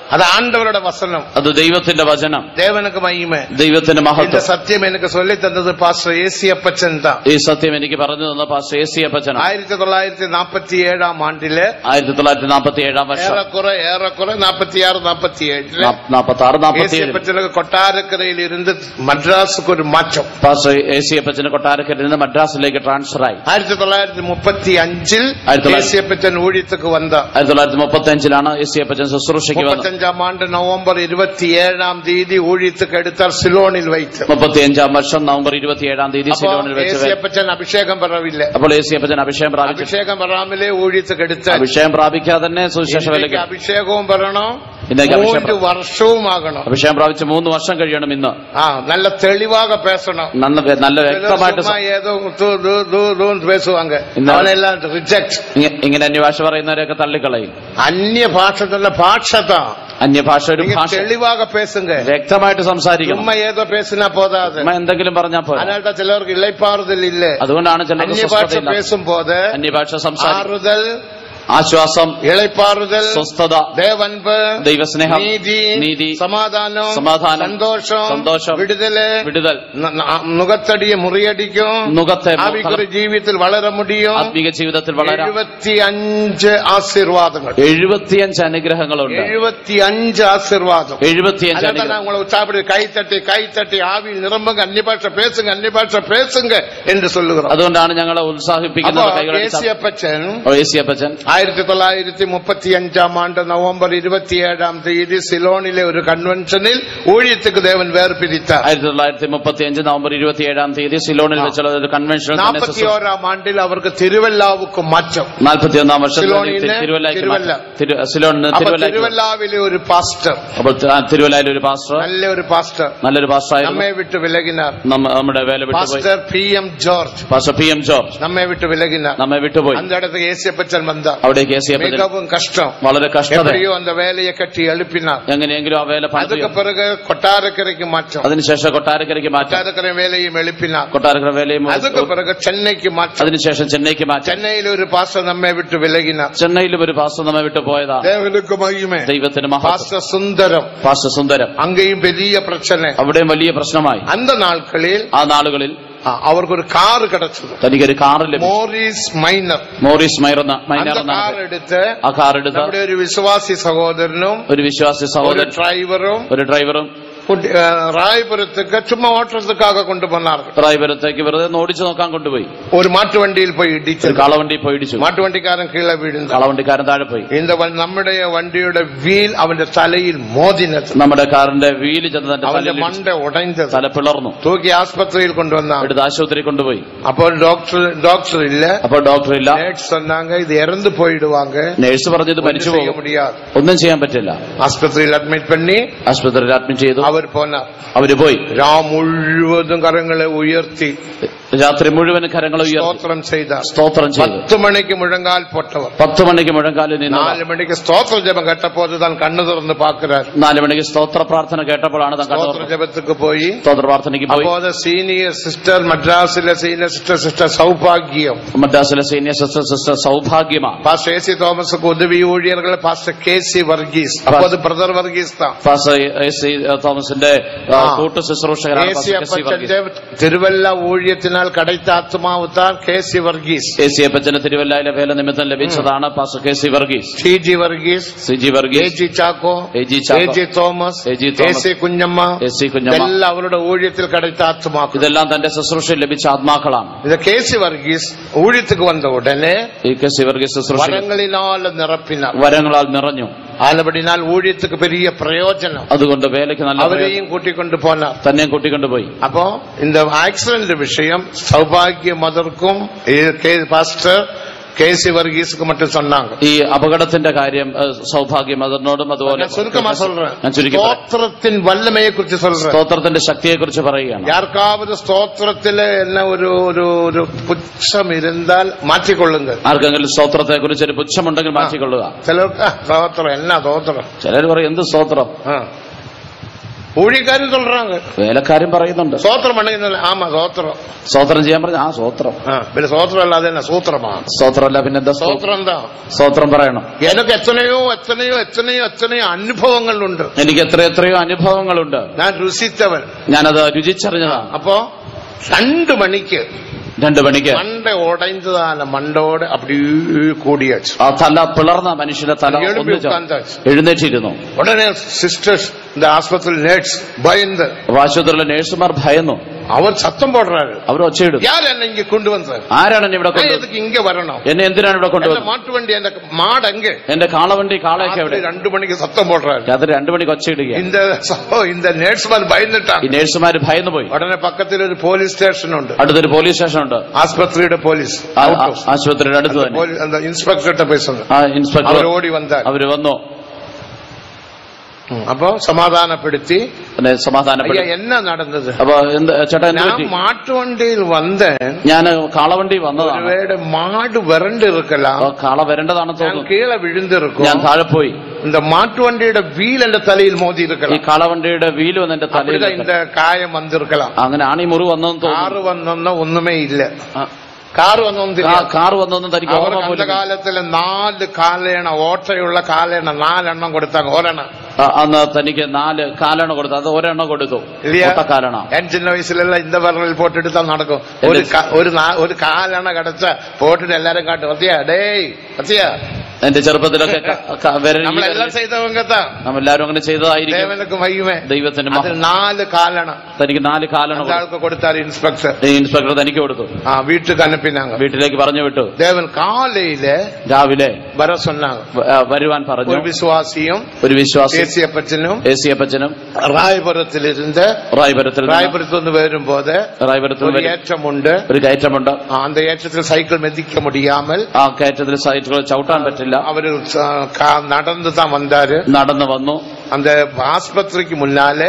அது ஆண்டவரோட வசனம் അത് ദൈവത്തിന്റെ വചനം தேவனுக்கு மகிமை ദൈവത്തിന്റെ இந்த മഹത്വം சத்தியம் எனக்கு சொல்லி தந்தது பாஸ்டர் ஏசியப்பச்சன் தான் ഈ സത്യം എനിക്ക് പറഞ്ഞു തന്ന പാസ്റ്റർ എ സി അപ്പച്ചനാണ് ஆயிரத்தி தொள்ளாயிரத்தி நாற்பத்தி ஏழாம் ஆண்டில ആയിരത്തി തൊള്ളായിരത്തി നാൽപ്പത്തി ഏഴാം വർഷം ஏறக்குறை ஏறக்குறை நாற்பத்தி ஆறு நாற்பத்தி ஏழுல നാൽപ്പത്തി ആറ് നാൽപ്പത്തി ഏഴ് ஏசியப்பச்சனுக்கு கொட்டாரக்கரையில் இருந்து மദ്ராஸுக்கு ஒரு மாற்றம் പാസ്റ്റർ എ സി അപ്പച്ചന് കൊട്ടാരക്കരയിൽ നിന്ന് മദ്രാസിലേക്ക് ട്രാൻസ്ഫർ ആയി ஆயிரத்தி தொள்ளாயிரத்தி முப்பத்தி அஞ்சில் ஆயிரத்தி தொள்ளாயிரத்தி- ஏசியப்பச்சன் ஊழியத்துக்கு வந்தார் ആയിരത്തി തൊള്ളായിരത്തി മുപ്പത്തി അഞ്ചിലാണ് എ സി അപ്പച്ചൻ ശുശ്രൂഷയ്ക്ക് വന്നത് முப்பத்தஞ்சாம் ஆண்டு நவம்பர் இருபத்தி ஏழாம் தேதி ஊழியத்துக்கு எடுத்தார் சிலோனில் வைத்து മുപ്പത്തി അഞ്ചാം വർഷം നവംബർ ഇരുപത്തി ഏഴാം തീയതി அப்போ സിലോണിൽ വെച്ച് ஏசியப்பச்சன் அபிஷேகம் பெறவில்லை അപ്പോൾ എ സി അപ്പച്ചൻ അഭിഷേകം പ്രാപിച്ചു அபிஷேகம் பெறாமலே ஊழியத்துக்கு எடுத்தார் അഭിഷേകം പ്രാപിക്കാതെ തന്നെ സുവിശേഷ இன்னைக்கு വേലയ്ക്ക് அபிஷேகம் பெறணும் இன்னைக்கு அபிஷேகம் மூன்று வருஷവും ஆகணும் അഭിഷേകം പ്രാപിച്ച് മൂന്ന് വർഷം കഴിയണം ഇന്ന് ஆ, நல்ல தெளிவாக பேசணும் നല്ല നല്ല சிலர் വ്യക്തമായിട്ട് சும்மா ஏதோ தூ, தூ, தூ, தூன்னு பேசுவாங்க இந்த- அவனெல்லாம் ரிஜெக்ட் ഇങ്ങ- ഇങ്ങനെ അന്യഭാഷ പറയുന്നവരെയൊക്കെ തള്ളിക്കളയും அந்நிய பாஷத்துல பாஷ தான் അന്യഭാഷ ഒരു நீங்க ഭാഷ தெளிவாக பேசுங்க വ്യക്തമായിട്ട് സംസാരിക്കണം சும்மா ஏதோ பேசினா போதாது ചുമ്മാ എന്തെങ്കിലും പറഞ്ഞാൽ പോരാ அதனால்தான் சிலருக்கு இழைப்பாறுதல் இல்ல അതുകൊണ്ടാണ് ചിലർക്ക് அந்நிய பாஷ സ്വസ്ഥതയില്ല பேசும்போது അന്യഭാഷ സംസാരിക്കും ஆறுதல் ആശ്വാസം இழைப்பாறுதல் സ്വസ്ഥത தேவன்பு ദൈവസ്നേഹം நீதி നീതി சமாதானம் சமாதானம், சந்தோஷம் சந்தோஷம், விடுதலை വിടുതൽ ந- ந- நுகத்தடியை முறியடிக்கும் നുഖത്തെ ஆவிக்குரிய ஜீவியத்தில் வளர முடியும் ആത്മീക ജീവിതത്തിൽ വളരാം എഴുപത്തി അഞ്ച് ആശീർവാദങ്ങൾ എഴുപത്തിയഞ്ച് അനുഗ്രഹങ്ങളുണ്ട് എഴുപത്തി അഞ്ച് ആശീർവാദം എഴുപത്തിയഞ്ച് அதான் അനുഗ്രഹം நான் உங்களை உற்சாகப்படி கை தட்டி கை தட்டி ஆவியில் நிரம்புங்க அந்நிய பாஷை பேசுங்க அந்நிய பாஷை பேசுங்க என்று சொல்லுகிறோம் അതുകൊണ്ടാണ് ഞങ്ങളെ அப்போ ഉത്സാഹിപ്പിക്കുന്നത് കൈകളടിച്ച ஏசியப்பச்சன் ഏസിയപ്പച്ചൻ ആയിരത്തി തൊള്ളായിരത്തി മുപ്പത്തി അഞ്ചാം ആണ്ട് നവംബർ ഇരുപത്തിയേഴാം തീയതി സിലോണിലെ ഒരു കൺവെൻഷനിൽ ഊഴിയத்துக்கு ദേവൻ വേർപിരിത്താർ ആയിരത്തി തൊള്ളായിരത്തി മുപ്പത്തി അഞ്ച് നവംബർ ഇരുപത്തി ഏഴാം തീയതി സിലോണിൽ വെച്ചുള്ള ഒരു കൺവെൻഷനിൽ തന്നെ നാൽപ്പത്തി ഓരാം ആണ്ടിൽ അവർക്ക് തിരുവല്ലാവുക്ക് മാറ്റം നാൽപ്പത്തി ഒന്നാം വർഷം സിലോണിന് തിരുവല്ലയ്ക്ക് തിരുവല്ല. മാറ്റം. തിരു- സിലോണിന് അപ്പൊ തിരുവല്ലയ്ക്ക് തിരുവല്ലാവിലെ ഒരു പാസ്റ്റർ അപ്പോൾ ത- തിരുവല്ലയിലെ ഒരു പാസ്റ്റർ നല്ല ഒരു പാസ്റ്റർ നല്ലൊരു പാസ്റ്ററായിരുന്നു നമ്മെ വിട്ട് വിലകിനാർ നമ്മ- നമ്മുടെ വേല വിട്ടുപോയി pastor P M George pastor P M George നമ്മെ വിട്ട് വിലകിനാർ നമ്മെ വിട്ടുപോയി அந்த இடத்துக்கு ஏசியப்பச்சன் வந்தார் അവിടേക്ക് ഏസിയപ്പച്ചൻ மிகவும் கஷ்டம் വളരെ കഷ്ടത எப்படியோ அந்த வேலையை கட்டி எழுப்பினார் എങ്ങനെയെങ്കിലും ആ വേല அதுக்கு പണിതു பிறகு கொட்டாரக்கரைக்கு மாற்றம் അതിനുശേഷം കൊട്ടാരക്കരയ്ക്ക് മാറ്റം கொட்டாரக்கரை வேலையும் எழுப்பினார் കൊട്ടാരക്കര വേലയും அதுக்கு பிறகு சென்னைக்கு மாற்றம் അതിനുശേഷം ചെന്നൈക്ക് മാറ്റം சென்னையில் ஒரு பாஸ்டர் நம்மை விட்டு விலகினார் ചെന്നൈയിലും ഒരു പാസ്റ്റർ നമ്മെ വിട്ടു പോയതാ தேவனுக்கு மகிமை ദൈവത്തിന് മഹാ பாஸ்டர் சுந்தரம் പാസ്റ്റർ സുന്ദരം அங்கேயும் பெரிய பிரச்சனை അവിടെയും വലിയ പ്രശ്നമായി அந்த நாட்களில் ആ നാളുകളിൽ ஆ, அவருக்கு ஒரு கார் கிடைச்சது തനിക്കൊരു കാർ ലഭിച്ചു மோரிஸ் மைனர் മോറിസ് മൈറന്ന മൈനർ அந்த എന്ന கார் எடுத்து ആ കാർ എടുത്ത് நம்முடைய ஒரு விசுவாசி சகோதரனும் ഒരു വിശ്വാസി ஒரு സഹോദരൻ டிரைவரும் ഒരു ഡ്രൈവറും குட்டி- ஆ, ராயபுரத்துக்கு சும்மா ஓட்டுறதுக்காக கொண்டு போனார்கள் ഡ്രൈവരത്തേക്ക് വെറുതെ ഒന്ന് ഓടിച്ചു നോക്കാൻ കൊണ്ടുപോയി ஒரு மாட்டு வண்டியில் போய் ഒരു இடிச்சது കളവണ്ടി പോയി ഇടിച്ചു மாட்டு வண்டிக்காரன் கீழே விழுந்தான் കളവണ്ടിക്കാരൻ താഴെ പോയി இந்த வ- நம்முடைய வண்டியோட வீல் அவന്റെ தலையில் மோதினது നമ്മുടെ കാറിന്റെ വീല് ചെന്ന് തന്റെ அவന്റെ തലയിൽ ഇടിച്ചു. மண்டை உடைந்தது തല പിളർന്നു தூக்கி ஆஸ்பத்திரியில் கொண்டு வந்தான் എടുത്ത് ആശുപത്രി കൊണ്ടുപോയി அப்போ டாக்டர் டாக்டர் இல்ல അപ്പോൾ ഡോക്ടർ ഇല്ല நேற்று சொன்னாங்க இது இறந்து போயிடுவாங்க നേഴ്സ് പറഞ്ഞത് ஒண்ணும் മരിച്ചു செய்ய പോകും முடியாது ഒന്നും ചെയ്യാൻ പറ്റില്ല ஆஸ்பத்திரியில் அட்மிட் பண்ணி ആശുപത്രിയിൽ അഡ്മിറ്റ് ചെയ്തു அவர் போனார் അവര് പോയി ரா முழுவதும் கரங்களை உயர்த்தி രാത്രി മുഴുവൻ കരങ്ങൾ ഉയർത്തി ஸ்தோத்திரம் செய்தார் സ്തോത്രം ചെയ്തു பத்து மணிக்கு முழங்கால் போட்டவர் പത്ത് മണിക്ക് മുഴങ്കാലിൽ നിന്ന് நாலு மணிக்கு ஸ்தோத்திர ஜெபம் கட்ட போது தான் கண்ணு திறந்து பார்க்கிறார் നാല് മണിക്ക് സ്തോത്ര പ്രാർത്ഥന കേട്ടപ്പോഴാണ് താൻ ஸ்தோத்திர കണ്ടത് ஜெபத்துக்கு போய் സ്തോത്ര പ്രാർത്ഥനയ്ക്ക് പോയി அப்போது சீனியர் சிஸ்டர் மദ്ராஸில சீனியர் சிஸ்டர் சிஸ்டர் சௌபாகியம் മദ്രാസിലെ സീനിയർ സിസ്റ്റർ സിസ്റ്റർ സൗഭാഗ്യമാണ് பாஸ்டர் ஏசி தோமஸுக்கு உதவி ஊழியர்கள் பாஸ்டர் கே சி வர்கீஸ் அப்போது பிரதர் வர்கீஸ் தான் ഫാസർ എ സി തോമസിന്റെ ആ, ആ. കൂട്ടു ശുശ്രൂഷകരാണ് ஏசி ഫാസർ കെ സി വർഗീസ്. அப்பச்சന്റെ திருவல்லா ஊழியத்தினால் கிடைத்த ஆத்மாவு தான் K C Varghese A C അപ്പച്ചന് തിരുവല്ലയിലെ വേല നിമിത്തം ലഭിച്ചതാണ് pastor K C Varghese T G Varghese C G Varghese A G Chacko A G Chacko, A G Thomas A G Thomas, A C Kunjamma S C Kunjamma ഇതെല്ലാം അവരുടെ ഊഴിയത്തിൽ கிடைத்த ആത്മാക്കൾ ഇതെല്ലാം തന്റെ ശുശ്രൂഷയിൽ ലഭിച്ച ആത്മാക്കളാണ് இந்த கேசி வர்கீஸ் ஊழியத்துக்கு வந்த உடனே ഈ കെ സി വർഗീസ് ശുശ്രൂഷ வரங்களினால் நிரப்பினார் വരങ്ങളാൽ നിറഞ്ഞു ஆனபடினால் ஊழியத்துக்கு பெரிய பிரயோஜனம் അതുകൊണ്ട് വേലയ്ക്ക് നല്ല പ്രയോജനം. அவரையும் கூட்டிக் கொண்டு போனார் തന്നെ കൂട്ടിക്കൊണ്ടുപോയി அப்போ இந்த ஆக்சிடென்ட் விஷயம் சௌபாகிய மதருக்கும் பாஸ்டர் கேசி வர்கீஸுக்கு மட்டும் சொன்னாங்க ഈ അപകടത്തിന്റെ കാര്യം ഏഹ്, സൗഭാഗ്യം അതിനോടും അതുപോലെ நான் சுருக்கமா சொல்றேன் ഞാൻ ചുരുക്കി പറയാം. ஸ்தோத்திரத்தின் வல்லமையை குறித்து சொல்றேன் സ്തോത്രത്തിന്റെ ശക്തിയെ കുറിച്ച് പറയുകയാണ് யாருக்காவது ஸ்தோத்திரத்தில என்ன ஒரு ஒரு ஒரு புச்சம் இருந்தால் மாற்றிக்கொள்ளுங்க ആർക്കെങ്കിലും സ്തോത്രത്തെ കുറിച്ച് ഒരു പുച്ഛമുണ്ടെങ്കിൽ മാറ്റിക്കൊള്ളുക சிலருக்கு "ஆ, ஸ்தோத்திரம் என்ன ஸ்தோத்திரம் ചിലർ പറയും എന്ത് സ്തോത്രം ஆ. ஊழியக்காரன் சொல்றாங்க വേലക്കാരും പറയുന്നുണ്ട് சோத்திரம் பண்ணுங்க ஆமா சோத்திரம் സ്തോത്രം ചെയ്യാൻ പറഞ്ഞു ആ സ്തോത്രം ஆ, പിന്നെ சோத்திரம் இல்லாத என்ன சூத்திரமா സ്തോത്രമല്ല പിന്നെന്താ സ്തോത്രം சோத்திரம் தான் സ്തോത്രം പറയണം எனக்கு எத்தனையோ எத்தனையோ எத்தனைയോ எத்தனைയോ അനുഭവങ്ങൾ ഉണ്ട് എനിക്ക് എത്ര എത്രയോ അനുഭവങ്ങളുണ്ട് ഞാൻ രുചിച്ചവൻ ഞാനത് രുചിച്ചറിഞ്ഞതാണ് அப்போ ரெண்டு மணிக்கு രണ്ടു മണിക്ക് மண்டை உடைந்ததான மண்டோடு அப்படியே கூடியாச்சு ആ തല പിളർന്ന മനുഷ്യന്റെ തല எழும்பி ഒന്നിച്ച് உட்கார்ந்தாச்சு എഴുന്നേറ്റിരുന്നു உடனே சிஸ்டர்ஸ் இந்த ஆஸ்பத்திரி நேட்ஸ் பயந்து അപ്പൊ ആശുപത്രിയിലെ നേഴ്സുമാർ ഭയന്നു அவர் சத்தம் போடுறாரு അവർ ഒച്ചയിടും யார் என்ன இங்க கொண்டு வந்தார் ആരാണ് എന്നെ ഇവിടെ நான் കൊണ്ടുവന്നത് எதுக்கு இங்க வரணும் എന്നെ എന്തിനാണ് ഇവിടെ என்ன കൊണ്ടുവന്നത് மாட்டு வண்டி அந்த மாடு அங்கே എന്റെ കാളവണ്ടി കാളയൊക്കെ എവിടെ ராத்திரி ரெண்டு மணிக்கு சத்தம் போடுறாரு രാത്രി രണ്ടു മണിക്ക് ഒച്ചയിടുക இந்த ச- இந்த நேட்ஸ்மார் ഈ பயந்துட்டாங்க നേഴ്സുമാര് ഭയന്നു പോയി உடனே பக்கத்தில் ഒരു പോലീസ് സ്റ്റേഷൻ ഉണ്ട് അടുത്തൊരു പോലീസ് സ്റ്റേഷൻ ഉണ്ട് ആസ്പത്രിയുടെ പോലീസ് ആ- ആ- ആശുപത്രിയുടെ അടുത്ത് തന്നെ പോലീസ് அந்த இன்ஸ்பெக்டர்கிட்ட பேசணும் ആ ഇൻസ്പെക്ടർ அவர் ஓடி வந்தார் അവര് വന്നു அப்போ சமாதானப்படுத்தி എന്നെ ஐயா സമാധാനപ്പെടുത്തി என்ன நடந்தது അപ്പൊ എന്ത് ചേട്ടാ എന്ത് நான் പറ്റി மாட்டு வண்டியில் வந்தேன் ഞാൻ കാളവണ്ടി വന്നതാണ് ஒருவேளை மாடு வறண்டு இருக்கலாம் അപ്പൊ കാള വരേണ്ടതാണെന്ന് நான் തോന്നുന്നു கீழே விழுந்திருக்கும் ഞാൻ താഴെ പോയി இந்த மாட்டு வண்டியோட வீல் என்ற தலையில் மோதி ഈ இருக்கலாம் കാളവണ്ടിയുടെ വീല് വന്ന് എന്റെ തലയിൽ அப்படிதான் இந்த காயம் வந்திருக்கலாம் അങ്ങനെ ആണ് ഈ മുറിവ് വന്നതെന്ന് തോന്നുന്നു காரு വന്നൊന്നും ഒന്നുമേ ഇല്ല ആ, കാറ് വന്നൊന്നും കാ- കാർ വന്നൊന്നും തനിക്ക് ഓർമ്മ അവർക്ക് പോലും ഇല്ല. കാലത്തില് നാല് കാലേണ ഓട്ടയുള്ള കാലേണ നാലെണ്ണം കൊടുത്താங்க ഒരെണ്ണം ആ, അന്ന് തനിക്ക് നാല് കാലെണ്ണ കൊടുത്തു അത് ഒരെണ്ണം കൊടുത്തു இல்லையா ഒട്ടക്കാലെണ്ണ என் சின்ன வயசுல எல்லாம் இந்த விரலில் போட்டுட்டு தான் நடக்கும் ஒரு கா- ஒரு நா- ஒரு காலெண்ண கிடைச்சா போட்டுட்டு எல்லாரும் காட்டு பத்தியா டேய் பத்தியா എന്റെ ചെറുപ്പത്തിലൊക്കെ ക- ക- വിരൽ ഈ നമ്മളെല്ലാം വിരൽ- ചെയ്തவங்க தான் നമ്മളെല്ലാരും അങ്ങനെ ചെയ്തതായിരിക്കും தேவனுக்கு மகிமை ദൈവത്തിന്റെ அது മഹത്വം. நாலு காலெண்ண തനിക്ക് നാല് കാലെണ്ണ அந்த കൊടുത്തു ஆளுக்கு கொடுத்தாரு இன்ஸ்பெக்டர் ഈ ഇൻസ്പെക്ടർ തനിക്ക് കൊടുത്തു ஆ, வீட்டுக்கு அனுப்பினாங்க വീട്ടിലേക്ക് പറഞ്ഞു വിട്ടു தேவன் காலையில രാവിലെ வர சொன்னாங்க വ- ആ, വരുവാൻ പറഞ്ഞു ஒரு விசுவாசியும் ഒരു വിശ്വാസി தேசிய பச்சனும் എ സി അപ്പച്ചനും ராயபுரத்தில் இருந்த റായ്പുരത്തിൽ നിന്ന് ராயபுரத்து வந்து வரும்போது റായ്പുരത്തിൽ ஒரு വരും. ஏற்றம் உண்டு ഒരു കയറ്റമുണ്ട് ஆ, அந்த ஏற்றத்தில் சைக்கிள் மிதிக்க முடியாமல் ആ കയറ്റത്തിൽ സൈറ്റുകൾ ചവിട്ടാൻ പറ്റില്ല அவரு ச- கா- நடந்து தான் வந்தாரு നടന്നു വന്നു அந்த ஆஸ்பத்திரிக்கு முன்னாலே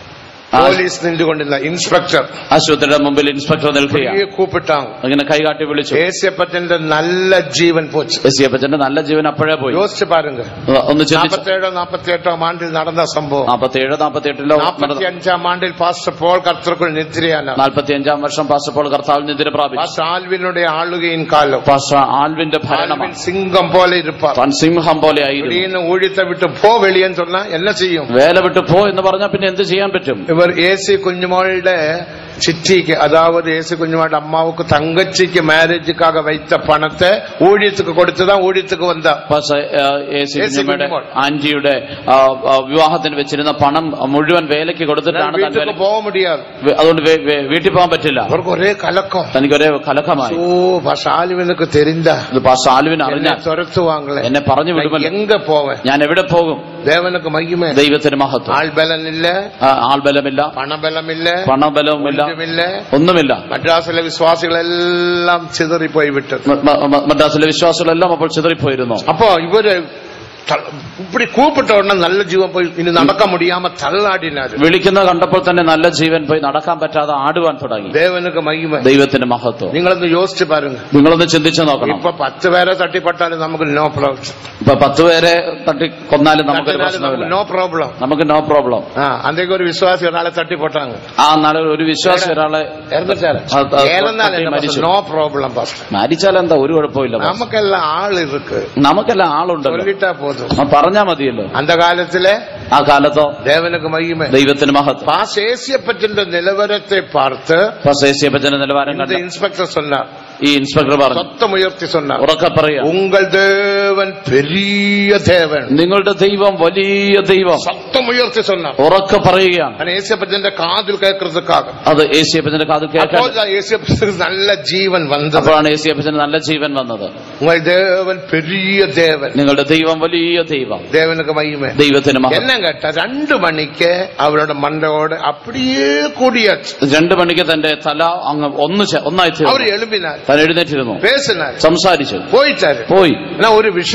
போலீஸ் நின்று கொண்டிருந்த இன்ஸ்பெக்டர் ആശുപത്രിയുടെ മുമ്പിൽ ഇൻസ്പെക്ടർ നിൽക്കുകയാണ് பெரிய கூப்பிட்டாங்க അങ്ങനെ കൈകാട്ടി വിളിച്ചു ஏசியப்பட்ட நல்ல ஜீவன் போச்சு എ സി അപ്പച്ചന്റെ നല്ല ജീവൻ അപ്പോഴേ പോയി யோசிச்சு பாருங்க ഒന്ന് ചിന്തിച്ചു நாற்பத்தேழோ நாற்பத்தி எட்டாம் ஆண்டில் நடந்த சம்பவம் നാൽപ്പത്തി ഏഴ് നാൽപ്പത്തി എട്ടിലോ நாற்பத்தி அஞ்சாம் ஆண்டில் பாஸ்டர் போல் கர்த்தருக்குள் நித்திரையானார் നാൽപ്പത്തി അഞ്ചാം വർഷം പാസ്റ്റപ്പോൾ കർത്താവിൽ നിതിര പ്രാപിച്ചു பாஸ்டர் ஆல்வினுடைய ஆளுகையின் காலம் പാസ്റ്റർ ആൽവിന്റെ ഭരണമാണ് ஆல்வின் சிங்கம் போல இருப்பார் താൻ സിംഹം പോലെ ആയിരുന്നു திடீர்னு ஊழியத்தை விட்டு போ வெளியேன்னு சொன்னா என்ன செய்யும் വേല വിട്ട് പോ എന്ന് പറഞ്ഞാൽ പിന്നെ എന്ത് ചെയ്യാൻ പറ്റും இவர் ஏசி குஞ்சுமோளுടെ சித்திக்கு அதாவது ஏசி குஞ்சுமோட அம்மாவுக்கு தங்கச்சிக்கு மேரேஜுக்காக வைத்த பணத்தை ஊழியத்துக்கு கொடுத்துதான் ஊழியத்துக்கு വந்தா പക്ഷേ എ സി എ.സി. കുഞ്ഞമ്മയുടെ കുഞ്ഞുമോൾ. ആന്റിയുടെ ആ, ആ, വിവാഹത്തിന് വെച്ചിരുന്ന പണം മുഴുവൻ വേലയ്ക്ക് കൊടുത്തിട്ടാണ് താൻ வீட்டுக்கு വേല- போக முடியாது വേ- അതുകൊണ്ട് വേ- വേ- വീട്ടിൽ പോകാൻ പറ്റില്ല அவருக்கு ஒரே கலக்கம் തനിക്ക് ഒരേ കലക്കമായി ஓ பசாலிவனுக்கு தெரிந்தா ഇത് പാസ്റ്റർ ആൽവിൻ என்னை അറിഞ്ഞാൽ துரத்துவாங்களே എന്നെ പറഞ്ഞു நான் വിടുമല്ലോ எங்க போவேன் ഞാൻ എവിടെ പോകും தேவனுக்கு மகிமை ദൈവത്തിന് മഹത്വം ஆள் பலன் இல்ல ആ, ആൾബലമില്ല பணபலம் இல்ல പണബലവുമില്ല ஒன்றுமில்ல ഒന്നുമില്ല மദ്ராசில விசுவாசிகள் எல்லாம் சிதறி போய்விட்டது മ- മ- മ- മദ്രാസിലെ വിശ്വാസികളെല്ലാം അപ്പോൾ ചിതറിപ്പോയിരുന്നു அப்போ இவரு த- இப்படி கூப்பிட்ட உடனே நல்ல ஜீவன் போய் இனி நடக்க முடியாம தள்ளாடினாரு വിളിക്കുന്നത് കണ്ടപ്പോൾ തന്നെ നല്ല ജീവൻ പോയി നടക്കാൻ പറ്റാതെ ആടുവാൻ തുടങ്ങി தேவனுக்கு மகிமை ദൈവത്തിന്റെ മഹത്വം நீங்களൊന്ന് யோசிச்சு பாருங்க നിങ്ങളൊന്ന് ചിന്തിച്ചു നോക്കണം இப்ப பத்து பேரை தட்டிப்பட்டாலும் நமக்கு நோ ப்ராப்ளம் ഇപ്പൊ പത്ത് പേരെ തട്ടി കൊന്നാലും നമുക്കൊരു പ്രശ്നമില്ല நோ ப்ராப்ளம் നമുക്ക് നോ പ്രോബ്ലം அன்றைக்கு ஒரு விசுவாசி ஒரு ஆளை தட்டி போட்டாங்க ആ നാളെ ഒരു വിശ്വാസി ഒരാളെ இறந்துட்டாரு அது- அது- ஏழந்தாள் தட்டி மரிச்சு. நோ ப்ராப்ளம் பாஸ்டர் മരിച്ചാൽ എന്താ ഒരു കുഴപ്പമില്ല boss. நமக்கெல்லாம் ஆள் இருக்கு നമുക്കെല്ലാം ആളുണ്ടല്ലോ சொல்லிட்டா போதும் ആ പറഞ്ഞാ മതിയല്ലോ அந்த காலத்துல ആ കാലത്തോ தேவனுக்கு மகிமை ദൈവത്തിന് മഹത്വം பாஸ் ஏசியப்பட்ட நிலவரத்தை பார்த்து പച്ചന്റെ നിലവാരം இந்த കണ്ട இன்ஸ்பெக்டர் சொன்னார் ഈ ഇൻസ്പെക്ടർ പറഞ്ഞു சத்தம் உயர்த்தி சொன்னார் ഉറക്കെ പറയാ உங்கள் தேவன் பெரிய தேவன் നിങ്ങളുടെ ദൈവം വലിയ ദൈവം சத்தம் உயர்த்தி சொன்னார் ഉറക്കെ പറയുകയാണ് ஆனா ஏசியப்பட்ட കാതിൽ കേൾக்கிறதுக்காக അത് ഏസിയപ്പച്ചന്റെ കാത് കേൾക്കാൻ அப்போதான் ஏசியப்பட்டதுக்கு நல்ல ஜீவன் வந்தது അപ്പോഴാണ് ഏസിയപ്പച്ചന് നല്ല ജീവൻ വന്നത് உங்கள் தேவன் பெரிய தேவன் നിങ്ങളുടെ ദൈവം വലിയ ദൈവം தேவனுக்கு மகிமை ദൈവത്തിന് മഹത്വം என்ன கேட்டா ரெண்டு மணிக்கு அவரோட மண்டையோடு அப்படியே கூடியாச்சு രണ്ടു മണിക്ക് തന്റെ തല അങ്ങ് ഒന്ന് ചെ- ഒന്നായി அவர் തീർന്നു எழுப்பினார் താൻ എഴുന്നേറ്റിരുന്നു பேசினார் സംസാരിച്ചു போயிட்டாரு പോയി ஆனா ஒரு விஷயம்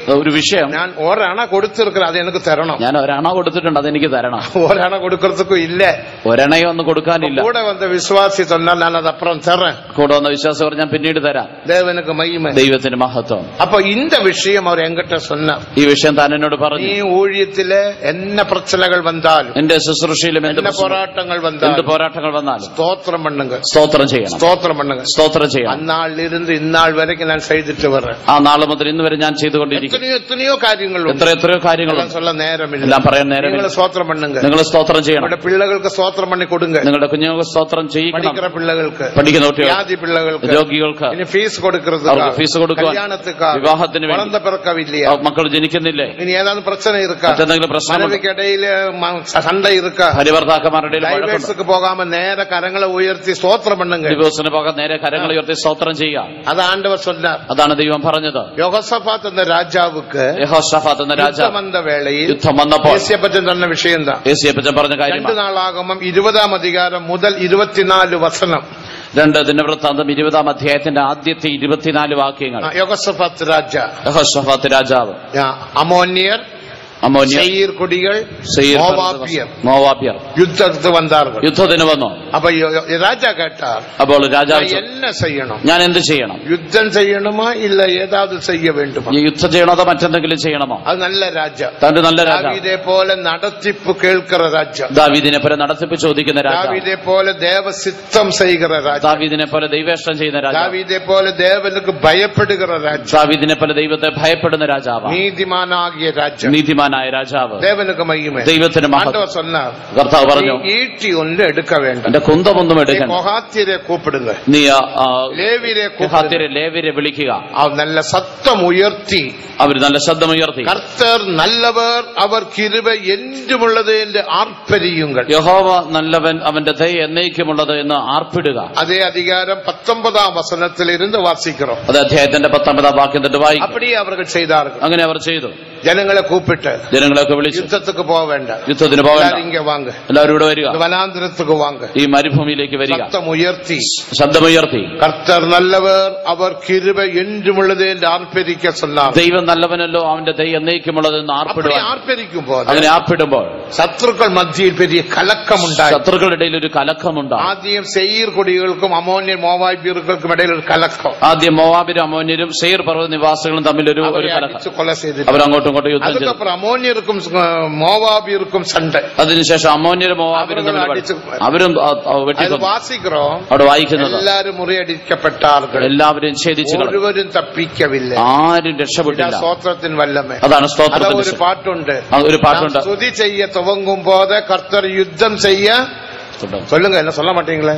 ഒരു വിഷയം ഞാൻ ഒരണ കൊടുത്തിருக்கிறேன் അത് എനിക്ക് തരണം ഞാൻ ഒരണ കൊടുത്തിട്ടുണ്ട് അതെനിക്ക് തരണം ഒരണ കൊടുക്കறதுக்கும் இல்ல ഒരണയോ ഒന്ന് കൊടുക്കാനില്ല கூட வந்த விசுவாசி சொன்னால் நான் அது அப்புறம் தரேன் കൂടെ വന്ന വിശ്വാസം പറഞ്ഞാൽ ഞാൻ പിന്നീട് തരാം தேவனுக்கு மகிமை ദൈവത്തിന് മഹത്വം அப்ப இந்த விஷயம் அவர் என்கிட்ட சொன்னார் ഈ വിഷയം താൻ എന്നോട് പറഞ്ഞു நீ ஊழியத்தில என்ன பிரச்சனைகள் வந்தாலும் എന്റെ ശുശ്രൂഷയിലും എന്ത് என்ன പ്രശ്നം- போராட்டங்கள் എന്ത് வந்தாலும் പോരാട്ടങ്ങൾ വന്നാലും ஸ்தோத்திரம் பண்ணுங்க സ്തോത്രം ചെയ്യണം ஸ்தோத்திரம் பண்ணுங்க സ്തോത്രം ചെയ്യണം அந்நாள்ல இருந்து இந்நாள் வரைக்கும் நான் செய்துட்டு வர்றேன் ആ നാളെ മുതൽ ഇന്ന് വരെ ഞാൻ ചെയ്തുകൊണ്ടിരിക്കും எத்தனையோ எத்தனையோ காரியங்கள் உண்டு എത്ര എത്രയോ அதெல்லாம் കാര്യങ്ങളുണ്ട് சொல்ல நேரம் இல்லை എല്ലാം പറയാൻ നേരമില്ല நீங்களும் ஸ்தோத்திரம் பண்ணுங்க നിങ്ങൾ സ്തോത്രം ചെയ്യണം உங்களோட பிள்ளைகளுக்கு ஸ்தோத்திரம் பண்ணி கொடுங்க നിങ്ങളുടെ കുഞ്ഞുങ്ങൾക്ക് സ്തോത്രം ചെയ്യിക്കണം படிக்கிற பிள்ளைகளுக்கு പഠിക്കുന്ന കുട്ടികൾ வியாதி பிள்ளைகளுக்கு രോഗികൾക്ക് இனி ஃபீஸ் கொடுக்கறதுக்கு அவருக்கு fees கொடுக்குவான். கல்யாணத்துக்காக വിവാഹത്തിന് വേണ്ടി குழந்தை பிறக்கவில்லையா ആ മക്കൾ ജനിക്കുന്നില്ലേ இனி ஏதாவது பிரச்சனை இருக்கா മറ്റെന്തെങ്കിലും പ്രശ്നം மனைவிக்கு இடையில ம- சண்டை இருக்கா ഹരിവർത്താക്കന്മാരുടെ ഇടയിൽ വഴക്കുണ്ട് டைவர்ஸுக்கு போகாம நேர കരങ്ങളെ ഉയർത്തി സ്തോത്രം பண்ணுங்க ഡിവോഴ്സിന് പോകാൻ നേരെ കരങ്ങൾ ഉയർത്തി സ്തോത്രം ചെയ്യുക അത് ആണ്ടവർ சொன்னார் അതാണ് ദൈവം പറഞ്ഞത് யோகசபாத் എന്ന രാജാവുക്ക് യഹോഷഫാത്ത് എന്ന യുദ്ധം രാജാവ് വന്ന വേളയിൽ യുദ്ധം വന്നപ്പോൾ യേശപ്പറ്റൻ തന്ന വിഷയം தான் യേശുയപ്പച്ചൻ പറഞ്ഞ രണ്ട് കാര്യമാണ് നാളാകുമ്പം ഇരുപതാം അധികാരം മുതൽ ഇരുപത്തിനാല് വസനം രണ്ട് ദിനവൃത്താന്തം ഇരുപതാം അധ്യായത്തിന്റെ ആദ്യത്തെ ഇരുപത്തിനാല് വാക്യങ്ങൾ யோகசபாத் ராஜா യഹോഷഫാത്ത് രാജാവ് ആ, അമോന്യർ അമോന്യ സെയ്യർ കുടികൾ സെയീർ മോവാബ്യർ മോവാബ്യർ യുദ്ധത്തിന് വന്നാர்கள் യുദ്ധത്തിന് വന്നു அப்ப யோ- யோ- ராஜா கேட்டார் അപ്പോൾ രാജാവ് நான் ചോ- என்ன செய்யணும் ഞാൻ എന്ത് ചെയ്യണം யுத்தம் செய்யணுமா இல்ல ஏதாவது செய்ய வேண்டுமா ഈ യുദ്ധം ചെയ്യണോ അതോ മറ്റെന്തെങ്കിലും ചെയ്യണമോ அது நல்ல രാജா തന്റെ നല്ല രാജാവ് ദാവീദെ പോലെ നടത്തിപ്പ് കേൾக்கிற രാജா ദാവീദിനെ പോലെ നടത്തിപ്പ് ചോദിക്കുന്ന രാജാവ് ദാവീദെ പോലെ ദേവസിത്തം ചെയ്യുகிற രാജா ദാവീദിനെ പോലെ ദൈവേഷ്ടം ചെയ്യുന്ന രാജാവ് ദാവീദെ പോലെ ദേവനുക്ക് ഭയപ്പെടുகிற രാജா ദാവീദിനെ പോലെ ദൈവത്തെ ഭയപ്പെടുന്ന രാജാവ് നീതിമാനാകിയ രാജா നീതിമാനായ രാജാവ് ദേവനുക്ക് മഹിമ ദൈവത്തിന് മഹത്വം ആണ്ടവർ சொன்னார் കർത്താവ് പറഞ്ഞു நீ ஈட்டி ஒன்று எடுக்க வேண்டாம் എന്റെ കുന്തമൊന്നും நீ എടുക്കണ്ട கொகாத்தியரை கூப்பிடுங்க നീ ആ, ആ, லேவியரை கூப்பிடுங்க ഗഹാത്യരെ ലേവിരെ വിളിക്കുക அவர் நல்ல சத்தம் உயர்த்தி അവർ നല്ല ശബ്ദമുയർത്തി கர்த்தர் நல்லவர் அவர் கிருபை என்றுமுள்ளது என்று ஆர்ப்பரியுங்கள் യഹോവ നല്ലവൻ അവന്റെ ദയ എന്നേക്കുമുള്ളത് എന്ന് ആർപ്പിടുക அதே அதிகாரம் பத்தொன்பதாம் வசனத்தில் இருந்து வாசிக்கிறோம் അത് അധ്യായത്തിന്റെ പത്തൊമ്പതാം വാക്യം തൊട്ട് വായിക്കും அப்படியே அவர்கள் செய்தார்கள் അങ്ങനെ അവർ ചെയ്തു ஜனங்களை கூப்பிட்டு ജനങ്ങളെയൊക്കെ വിളിച്ചു யுத்தத்துக்கு போக வேண்டாம் യുദ്ധത്തിന് പോകണ്ട எல்லாரும் இங்க வாங்க എല്ലാവരും ഇവിടെ വരിക இந்த வனாந்திரத்துக்கு வாங்க ഈ മരുഭൂമിയിലേക്ക് വരിക சத்தம் உயர்த்தி ശബ്ദമുയർത്തി கர்த்தர் நல்லவர் அவர் கிருபை என்றுமுள்ளது என்று ஆர்ப்பரிக்க சொன்னார் ദൈവം നല്ലവനല്ലോ അവന്റെ ദയ എന്നേക്കുമുള്ളത് എന്ന് அப்படி ആർപ്പിടുവാൻ ஆர்ப்பரிக்கும் போது അങ്ങനെ ആർപ്പിടുമ്പോൾ சத்துருக்கள் மத்தியில் பெரிய கலக்கம் உண்டாയി ശത്രുക്കളുടെ ഇടയിൽ ഒരു കലക്കമുണ്ടാകും ആദ്യം സെയ്യർ കുടികൾക്കും അമോന്യൻ മോവാബ്യർക്കും ഇടയിൽ ഒരു കലക്കം ആദ്യം മോവാബിരും അമോന്യരും സെയർ പർവ്വത നിവാസികളും തമ്മിൽ ഒരു ഒരു അവരെ കലക്കം അടിച്ച് കൊല ചെയ്തിട്ട് അവർ അങ്ങോട്ടും ഇങ്ങോട്ടും യുദ്ധം ചെയ്തു அதுக்கப்புறம் അമോന്യർക്കും മോവാബിയർക്കും സണ്ട അതിനുശേഷം അമോന്യരും മോവാബിരും തമ്മിൽ അവരെ വഴക്ക്. അടിച്ച് അവരും ആ, ആ, അത് വെട്ടിക്കൊന്നു വാസിக்கிறோம் അവിടെ വായിക്കുന്നത് എല്ലാരും മുറിയടിക്കപ്പെട്ടാர்கள் എല്ലാവരും ഛേദിച്ചു കളഞ്ഞു. ഒരുവരും തപ്പിക്കവില്ല ആരും രക്ഷപ്പെട്ടില്ല സ്തോത്രത്തിൻ വല്ലമേ അതാണ് അതാ സ്തോത്രത്തിന്റെ ഒരു ശക്തി. പാട്ടുണ്ട് ആ, ഒരു പാട്ടുണ്ട് நாம் ஸ்துதி செய்ய துவங்கும் போது கர்த்தர் யுத்தம் செய்ய சொல்லுங்க என்ன சொல்ல மாட்டீங்களே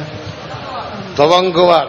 துவங்குவார்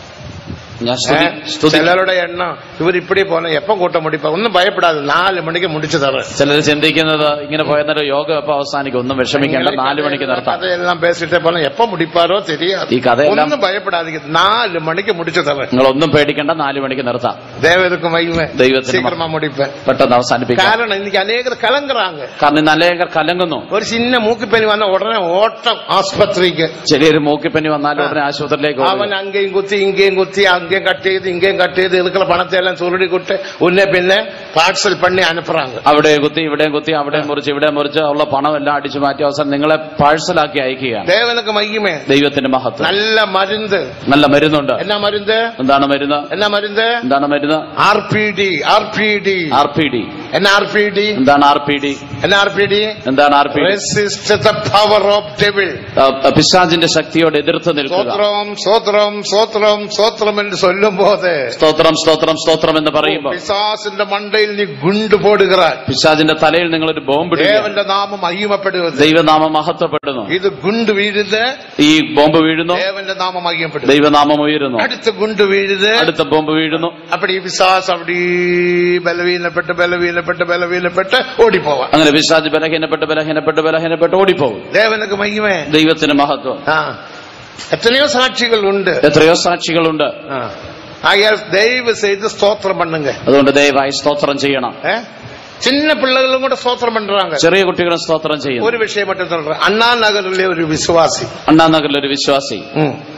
ഞാൻ സ്തുതി ഏ? സ്തുതി ചിലരുടെ എണ്ണം ഇവർ ഇപ്പടി പോന്ന എപ്പം കൂട്ടം മുടിപ്പ ഒന്നും ഭയപ്പെടാതെ നാല് മണിക്ക് മുടിച്ചു തരാം ചിലർ ചിന്തിക്കുന്നത് ഇങ്ങനെ പോയെന്നൊരു യോഗം എപ്പോ അവസാനിക്കും ഒന്നും വിഷമിക്കേണ്ട നാലു മണിക്ക് നിർത്താം കഥയെല്ലാം പേസിട്ടേ പോലെ എപ്പം മുടിപ്പാരോ தெரியாது ഈ കഥയെല്ലാം ഒന്നും ഭയപ്പെടാതെ നാല് മണിക്ക് മുടിച്ചു തരാം നിങ്ങൾ ഒന്നും പേടിക്കേണ്ട നാലു മണിക്ക് നിർത്താം தேவருக்கு மகிமை ദൈവത്തിന് சீக்கிரமா முடிப்பேன் പെട്ടെന്ന് അവസാനിപ്പിക്കാം കാരണം இன்னைக்கு அநேகர் கலங்குறாங்க കാരണം ഇന്ന് അനേകർ കലങ്ങുന്നു ஒரு சின்ன மூக்குப்பனி வந்த உடனே ஓட்டம் ஆஸ்பத்திரிக்கு ചെറിയൊരു മൂക്കിപ്പനി വന്നാൽ ഉടനെ ആശുപത്രിയിലേക്ക് ഓടുക. அவன் அங்கேயும் குத்தி இங்கேயும் குத்தி அங்கேயும் கட் செய்து இங்கேயும் கட் செய்து இருக்கிற பணத்தை எல்லாம் சுருடி கொடுத்து உன்னை பின்ன பார்சல் பண்ணி அனுப்புறாங்க അവിടെ കുത്തി ഇവിടെയും കുത്തി അവിടെയും മുറിച്ച് ഇവിടെ മുറിച്ച് ഉള്ള പണം എല്ലാം അടിച്ചു മാറ്റി അവസാനം നിങ്ങളെ പാഴ്സലാക്കി അയക്കുകയാണ് தேவனுக்கு மகிமை ദൈവത്തിന്റെ മഹത്വം நல்ல மருந்து നല്ല മരുന്നുണ്ട് என்ன மருந்து എന്താണ് മരുന്ന് என்ன மருந்து എന്താണ് മരുന്ന് RPD RPD R P D என்ன ஆர்பிடி എന്താണ് ആർ പി ഡി என்ன ஆர்பிடி എന്താണ് R P D resist the power of devil പിശാചിന്റെ ശക്തിയോട് എതിർത്ത് നിൽക്കുക சோத்திரம் சோத்திரம் சோத்திரம் சோத்திரம் என்று சொல்லும் போது സ്തോത്രം സ്തോത്രം സ്തോത്രം എന്ന് പറയുമ്പോൾ பிசாசிന്റെ மண்டையில் நீ குண்டு போடுகிறாய் പിശാചിന്റെ തലയിൽ നിങ്ങൾ ഒരു ബോംബ് ഇടുക தேவന്റെ നാമം മഹിമപ്പെടുவது ദൈവനാമം മഹത്വപ്പെടുന്നു ഇത് ഗുണ്ട് വീഴുത് ഈ ബോംബ് വീഴുന്നു தேவന്റെ നാമം മഹിമപ്പെടും ദൈവനാമം ഉയരുന്നു അടുത്ത ഗുണ്ട് വീഴുത് അടുത്ത ബോംബ് വീഴുന്നു அப்படி பிசாஸ் அப்படி ബലവീനപ്പെട്ട് ബലവീനപ്പെട്ട് ബലവീനപ്പെട്ട് ഓടിപ്പോവാൻ അങ്ങനെ പിശാജ് ബലഹീനപ്പെട്ട് ബലഹീനപ്പെട്ട് ബലഹീനപ്പെട്ട് ഓടിപ്പോകും ദേവനക്ക് മഹിമേ ദൈവത്തിന് മഹത്വം ആ എത്രയോ സാക്ഷികൾ ഉണ്ട് എത്രയോ സാക്ഷികളുണ്ട് ആ. ആകയാൽ ദയവ് ചെയ്ത് സ്തോത്രം பண்ணுங்க അതുകൊണ്ട് ദയവായി സ്തോത്രം ചെയ്യണം ഏ? சின்ன பிள்ளைகளும் கூட ஸ்தோத்திரம் பண்றாங்க ചെറിയ കുട്ടികളും സ്തോത്രം ചെയ്യുന്നു ஒரு விஷயம் மட்டும் சொல்றேன் அண்ணா நகரிலே ஒரு விசுவாசி അണ്ണാനഗറിൽ ഒരു വിശ്വാസി ம்.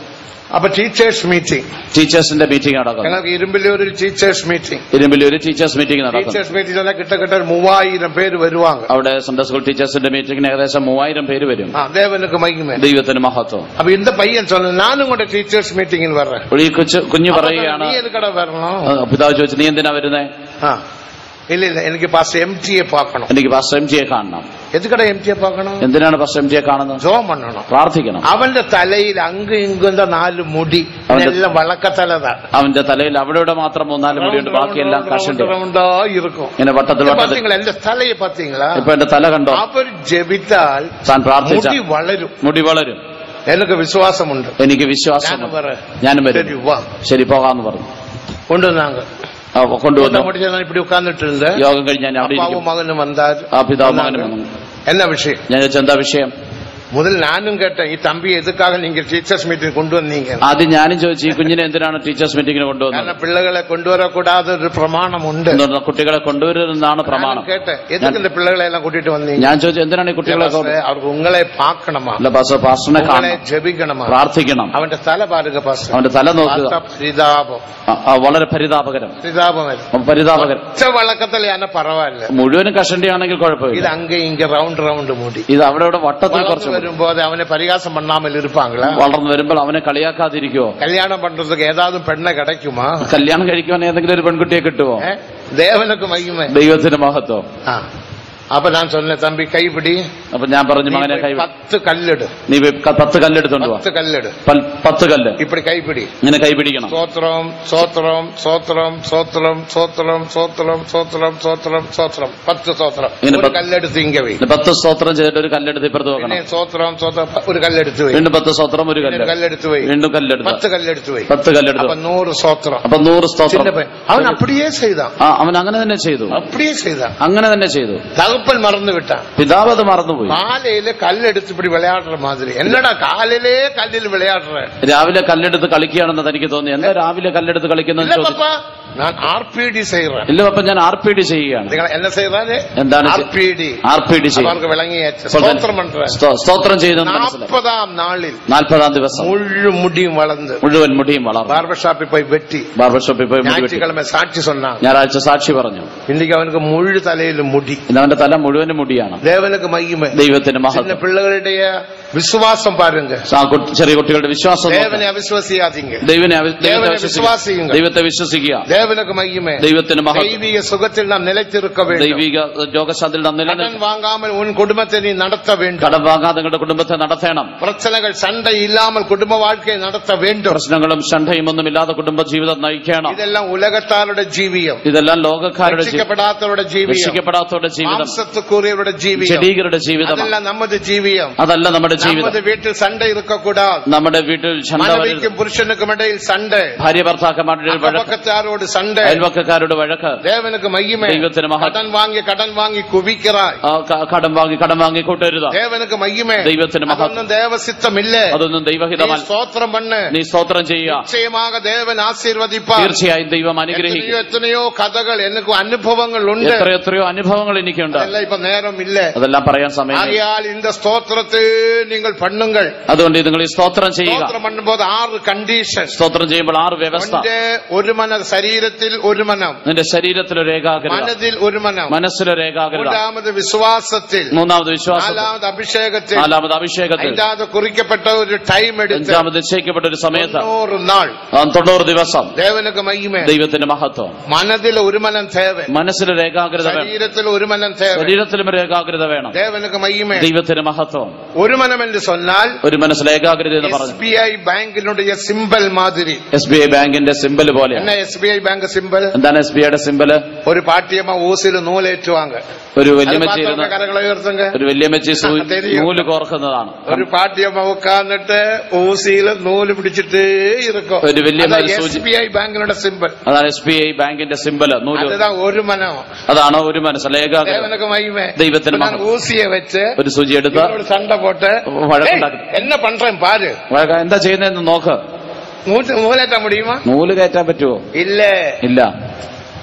അപ്പൊ ടീച്ചേഴ്സ് മീറ്റിംഗ് ടീച്ചേഴ്സിന്റെ മീറ്റിംഗ് നടക്കുന്നു ഞങ്ങൾക്ക് ഇരുമ്പിലൂരിൽ ടീച്ചേഴ്സ് മീറ്റിംഗ് ഇരുമ്പിൽ ഒരു ടീച്ചേഴ്സ് മീറ്റിംഗ് നടക്കുന്നു ടീച്ചേഴ്സ് മീറ്റിംഗ് കിட்ட കിட்ட ഒരു മൂവായിരം പേര് വരുവാங்க അവിടെ സൺഡേ സ്കൂൾ ടീച്ചേഴ്സിന്റെ മീറ്റിംഗിന് ഏകദേശം മൂവായിരം പേര് വരും ആ தேவனுக்கு மகிமை ദൈവത്തിന് മഹത്വം அப்ப இந்த பையன் சொன்ன நானும் கூட டீச்சர்ஸ் மீட்டிங் வர்றேன் അപ്പോൾ ഈ കൊച്ചു കുഞ്ഞു அப்ப പറയുകയാണ് நீ எதுக்கடா வரணும் ആ, പിതാവ് ചോദിച്ചു നീ എന്തിനാ വരുന്നേ ஆ. இல்ல இல்ல எனக்கு பாஸ் எம்டியை பார்க்கணும் എനിക്ക് പാസ്റ്റർ എം ജിയെ കാണണം எதுக்கடா எம்டியை பார்க்கணும் എന്തിനാണ് പാസ്റ്റർ എം ജിയെ കാണുന്നത് ஜோம் பண்ணணும் പ്രാർത്ഥിക്കണം അവന്റെ തലയിൽ അങ്ങും ഇങ്ങും ദാ നാല് മുടി അവന്റെ- എല്ലാം വളക്കത്തലതാണ് അവന്റെ തലയിൽ അവിടെ ഇവിടെ മാത്രം മൂന്നാല് മുടിയുണ്ട് ബാക്കിയെല്ലാം കഷണ്ടി റൗണ്ടാ இருக்கும் ഇങ്ങനെ വട്ടത്തിൽ വട്ടത്തിൽ பாத்தீங்களா എന്റെ തലയെ പാത്തீங்களா ഇപ്പൊ എന്റെ തല കണ്ടോ അവർ ജപിത്താൽ താൻ പ്രാർത്ഥിച്ച മുടി വളരും മുടി വളരും എനിക്ക് വിശ്വാസമുണ്ട് എനിക്ക് ഞാൻ വിശ്വാസം പറ ഞാനും சரி വരും வா ശരി പോകാന്ന് പറഞ്ഞു கொண்டுவந்தாங்க ആ, കൊണ്ടുവന്നു முடிச்சு நான் இப்படி உட்கார்ந்துட்டு இருந்தேன் യോഗം കഴിഞ്ഞ് ഞാൻ അവിടെ அப்பாவும் ഇരിക്കും மகனும் வந்தார் ആ പിതാവ് മകനും വന്നു என்ன விஷயம் ഞാൻ ചോദിച്ചു എന്താ വിഷയം முதல் நானும் கேட்டேன் ഈ തമ്പി എതുക്കാக நீங்க ടീച്ചേഴ്സ് മീറ്റിംഗ് കൊണ്ടുവന്നീங்க ആദ്യം ഞാനും ചോദിച്ചു ഈ കുഞ്ഞിനെ എന്തിനാണ് ടീച്ചേഴ്സ് മീറ്റിംഗിന് കൊണ്ടുവന്നത് കാരണം പിള്ളകളെ കൊണ്ടുവരக்கூடாத ഒരു പ്രമാണമുണ്ട് എന്തുകൊണ്ടാ കുട്ടികളെ കൊണ്ടുവരുന്നതാണ് പ്രമാണം ഞാൻ കേട്ടെ എതുக்கு இந்த പിള്ളകളെ എല്ലാം കൂട്ടിട്ട് വന്നീங்க ഞാൻ ചോദിച്ചു എന്തിനാണ് ഈ കുട്ടികളെ കൊണ്ട് അവർക്ക് ഉങ്ങളെ പാക്കണമാ അല്ല പാസ്റ്റർ പാസ്റ്ററിനെ ഉങ്ങളെ കാണണം ജപിക്കണമാ പ്രാർത്ഥിക്കണം അവന്റെ തല പാരുക പാസ്റ്റർ അവന്റെ തല നോക്കുക പരിതാപം ആ, ആ, വളരെ പരിതാപകരം പരിതാപമല്ല ആ, പരിതാപകരം ഒറ്റ വഴക്കത്തിൽ ഞാൻ പറവാല്ല മുഴുവനും കഷണ്ടിയാണെങ്കിൽ ഇത് കുഴപ്പമില്ല അങ്ക ഇങ്ക റൗണ്ട് റൗണ്ട് മൂടി ഇത് അവിടെ ഇവിടെ വട്ടത്തിൽ വളർന്നു കുറച്ച് വരുമ്പോ അവനെ പരിഹാസം பண்ணாமல் இருப்பாங்களா വളർന്നു വരുമ്പോൾ അവനെ കളിയാക്കാതിരിക്കുവോ கல்யாணம் பண்றதுக்கு ஏதாவது பெண்ணை கிடைக்குமா കല്യാണം കഴിക്കുവാൻ ഏതെങ്കിലും ഒരു പെൺകുട്ടിയെ കിട്ടുവോ ஏ? தேவனுக்கு மகிமை ദൈവത്തിന് മഹത്വം ஆ. அப்ப நான் சொன்னேன் தம்பி கைப்பிடி അപ്പൊ ഞാൻ പറഞ്ഞു நீ മകനെ போய் കൈ பத்து கல்லெடு നീ പോയി ക- പത്ത് കല്ലെടുത്തോണ്ട് വാ பத்து கல்லெடு പൽ- പത്ത് കല്ല് இப்படி கைப்பிடி ഇങ്ങനെ കൈ പിടിക്കണം சோத்திரம் சோத்திரம் சோத்திரம் சோத்திரம் சோத்திரம் சோத்திரம் சோத்திரம் சோத்திரம் சோத்திரம் பத்து சோத்திரம் இங்க ஒரு பத்து- கல்லெடுத்து இங்க வை പിന്നെ പത്ത് സ്തോത്രം ചെയ്തിട്ട് ഒരു കല്ലെടുത്ത് ഇപ്പുറത്ത് പിന്നെ വെക്കണം சோத்திரம் சோத்திரம் ஒரு கல்லெடுத்து வை വീണ്ടും പത്ത് സ്തോത്രം ഒരു ஒரு കല്ല് கல்லெடுத்து வை വീണ്ടും കല്ലെടുത്ത് பத்து கல்லெடுத்து வை പത്ത് കല്ലെടുത്ത് அப்ப நூறு சோத்திரம் അപ്പൊ നൂറ് സ്തോത്രം சின்ன பையன் அவன் அப்படியே செய்தான் ആ അവൻ അങ്ങനെ തന്നെ ചെയ്തു அப்படியே செய்தான் അങ്ങനെ തന്നെ ചെയ്തു தகப்பன் மறந்து விட்டான் പിതാവ് അത് മറന്നുപോയി காலையில கல் எடுத்து இப்படி விளையாடுற மாதிரி என்னடா காலையிலே கல்லில் விளையாடுற രാവിലെ കല്ലെടുത്ത് കളിക്കുകയാണെന്ന് തനിക്ക് തോന്നി എന്താ രാവിലെ കല്ലെടുത്ത് കളിക്കുന്നത് இல்ல ചോദിച്ചു பாப்பா நான் ஆர்பிடி செய்யறேன் ഇല്ല അപ്പൊ ഞാൻ ആർ പി ഡി ചെയ്യുകയാണ് നിങ്ങൾ என்ன செய்யறாரு എന്താണ് ചെ- ஆர்பிடி ആർ പി ഡി ചെയ്യും அவருக்கு விளங்கியாச்சு അപ്പോൾ തന്നെ ஸ்தோத்திரம் பண்ற സ്തോ- സ്തോത്രം ചെയ്തെന്ന് മനസ്സിലായി நாற்பதாம் நாளில் നാൽപ്പതാം ദിവസം முழு முடியும் வளர்ந்து മുഴുവൻ മുടിയും വളർന്നു பார்பர் ஷாப்பில் போய் வெட்டி ബാർബർ ഷോപ്പിൽ പോയി മുടി വെട്ടി ஞாயிற்றுக்கிழமை சாட்சி சொன்னாங்க ഞായറാഴ്ച സാക്ഷി പറഞ്ഞു இன்னைக்கு அவனுக்கு முழு தலையில முடி ഇന്ന് അവന്റെ തല മുഴുവനും മുടിയാണ് தேவனுக்கு மகிமை ദൈവത്തിന് சின்ன മഹത്വം பிள்ளைகளுடைய விசுவாசம் பாருங்க ആ കുട്ടി- ചെറിയ കുട്ടികളുടെ വിശ്വാസം നോക്ക്. தேவனை அவிசுவசியாதீங்க ദൈവനെ അവി- ദൈവത്തെ ദേവനെ വിശ്വസിക്കുക വിശ്വാസിയുങ്ങൾ. ദൈവത്തെ വിശ്വസിക്കുക தேவனுக்கு மகிமை ദൈവത്തിന് മഹത്വം தெய்வீக சுகத்தில் நாம் நிலைத்திருக்க வேண்டும் ദൈവിക രോഗശാന്തിയിൽ നാം கடன் നിലനിൽക്കും வாங்காமல் உன் குடும்பத்தை நீ நடத்த வேண்டும் കടം വാങ്ങാതെ നിങ്ങളുടെ കുടുംബത്തെ നടത്തണം பிரச்சனைகள் சண்டை இல்லாமல் குடும்ப வாழ்க்கையை நடத்த வேண்டும் പ്രശ്നങ്ങളും ഷണ്ഠയും ഒന്നും ഇല്ലാതെ കുടുംബ ജീവിതം നയിക്കണം இதெல்லாம் உலகத்தாரோட ஜீவியம் ഇതെല്ലാം ലോകക്കാരുടെ ജീവിതം ரட்சிக்கப்படாதவரோட ஜீவியம் രക്ഷിക്കപ്പെടാത്തവരുടെ ജീവിതം மாம்சத்துக்குரியவரோட ஜீவியம் ജഡീകരുടെ ജീവിതമാണ് அதெல்லாம் நமது ஜீவியம் അതല്ല നമ്മുടെ ജീവിതം நமது வீட்டில் சண்டை இருக்கக்கூடாது നമ്മുടെ വീട്ടിൽ ഷണ്ട വരരുത് மனைவிக்கும் புருஷனுக்கும் இடையில் சண்டை ഭാര്യ ഭർത്താക്കന്മാരുടെ ഒരു വഴക്ക് பக்கத்தாரோடு சண்டை അയൽവക്കക്കാരുടെ വഴക്ക് தேவனுக்கு மகிமை ദൈവത്തിന് മഹത്വം கடன் வாங்கி கடன் வாங்கி குவிக்கிறாய் ആ, ക- കടം വാങ്ങി കടം വാങ്ങി കൂട്ടരുത് தேவனுக்கு மகிமை ദൈവത്തിന് മഹത്വം அതൊന്നും தேவ சித்தம் இல்ல അതൊന്നും நீ ദൈവഹിതമല്ല ஸ்தோத்திரம் பண்ணு നീ സ്തോത്രം ചെയ്യുക நிச்சயமாக தேவன் ஆசீர்வதிப்பார் തീർച്ചയായും ദൈവം അനുഗ്രഹിക്കും எத்தனையோ எத்தனையோ கதைகள் எனக்கு அனுபவங்கள் உண்டு എത്ര എത്രയോ അനുഭവങ്ങൾ എനിക്കുണ്ട് அதெல்லாம் இப்ப நேரம் இல்ல അതെല്ലാം പറയാൻ സമയം ஆகையால் இந்த ஸ்தோத்திரத்தை நீங்கள் பண்ணுங்கள் അതുകൊണ്ട് നിങ്ങൾ ഈ സ്തോത്രം ചെയ്യുക ஸ்தோத்திரம் பண்ணும்போது ஆறு கண்டிஷன் സ്തോത്രം ചെയ്യുമ്പോൾ ആറ് വ്യവസ്ഥ ஒன்று ஒரு மன சரீரத்தில் ஒரு மனம் നിന്റെ ശരീരത്തിലൊരു ഏകാഗ്രത மனதில் ஒரு மனம் മനസ്സിലൊരു ഏകാഗ്രത மூன்றாவது விசுவாசத்தில் മൂന്നാമത് വിശ്വാസം நாலாவது அபிஷேகத்தில் നാലാമത് അഭിഷേകത്തിൽ ஐந்தாவது குறிக்கப்பட்ட ஒரு டைம் எடுத்து അഞ്ചാമത് നിശ്ചയിക്കപ്പെട്ട ഒരു സമയത്ത് தொண்ணூறு நாள் ആ, തൊണ്ണൂറ് ദിവസം தேவனுக்கு மகிமை ദൈവത്തിന്റെ മഹത്വം மனதில் ஒரு மனம் தேவை മനസ്സിലൊരു ഏകാഗ്രത വേണം சரீரத்தில் ஒரு மனம் தேவை ശരീരത്തിലും ഒരു ഏകാഗ്രത വേണം தேவனுக்கு மகிமை ദൈവത്തിന് മഹത്വം ஒரு மனம் என்று சொன்னால் ഒരു മനസ്സിൽ ഏകാഗ്രത എന്ന് പറഞ്ഞു எஸ்பிஐ பேங்கினுடைய சிம்பல் மாதிரி എസ് ബി ഐ ബാങ്കിന്റെ സിമ്പൽ പോലെ என்ன எஸ்பிஐ பேங்க் சிம்பல் എന്താണ് എസ് ബി ഐയുടെ സിമ്പല് ஒரு பாட்டியம்மா ஊசில நூல் ஏற்றுவாங்க ഒരു அது വല്യമ്മച്ചി ഇരുന്ന് பார்த்தவங்க கரங்களை உயர்த்துங்க ഒരു വല്യമ്മച്ചി സൂ- ആ, തെരിയും. നൂല് കോർക്കുന്നതാണ് ஒரு பாட்டியம்மா உட்கார்ந்துட்டு ஊசியில நூல் பிடிச்சிட்டு இருக்கும் ஒரு வெள்ளியம்மா ஒரு சூചി- எஸ்பிஐ பேங்கினோட சிம்பல் അതാണ് എസ് ബി ഐ ബാങ്കിന്റെ സിമ്പല് നൂല് அதுதான் ஒரு மனம் അതാണ് ഒരു മനസ്സിൽ ഏകാഗ്രത தேவனுக்கு மகிமை ദൈവത്തിന് இப்ப நான் மகிமை. ஊசிய வச்சு ഒരു സൂചി എടുത്ത് இவரோட சண்டை போட்டு വഴക്കുണ്ടാക്കി "ஏய், என்ன பண்றேன் பாரு വഴക്ക- എന്താ ചെയ്യുന്നതെന്ന് നോക്ക് மூச்சு நூலேற்ற முடியுமா നൂല് കയറ്റാൻ പറ്റുമോ இல்ல ഇല്ല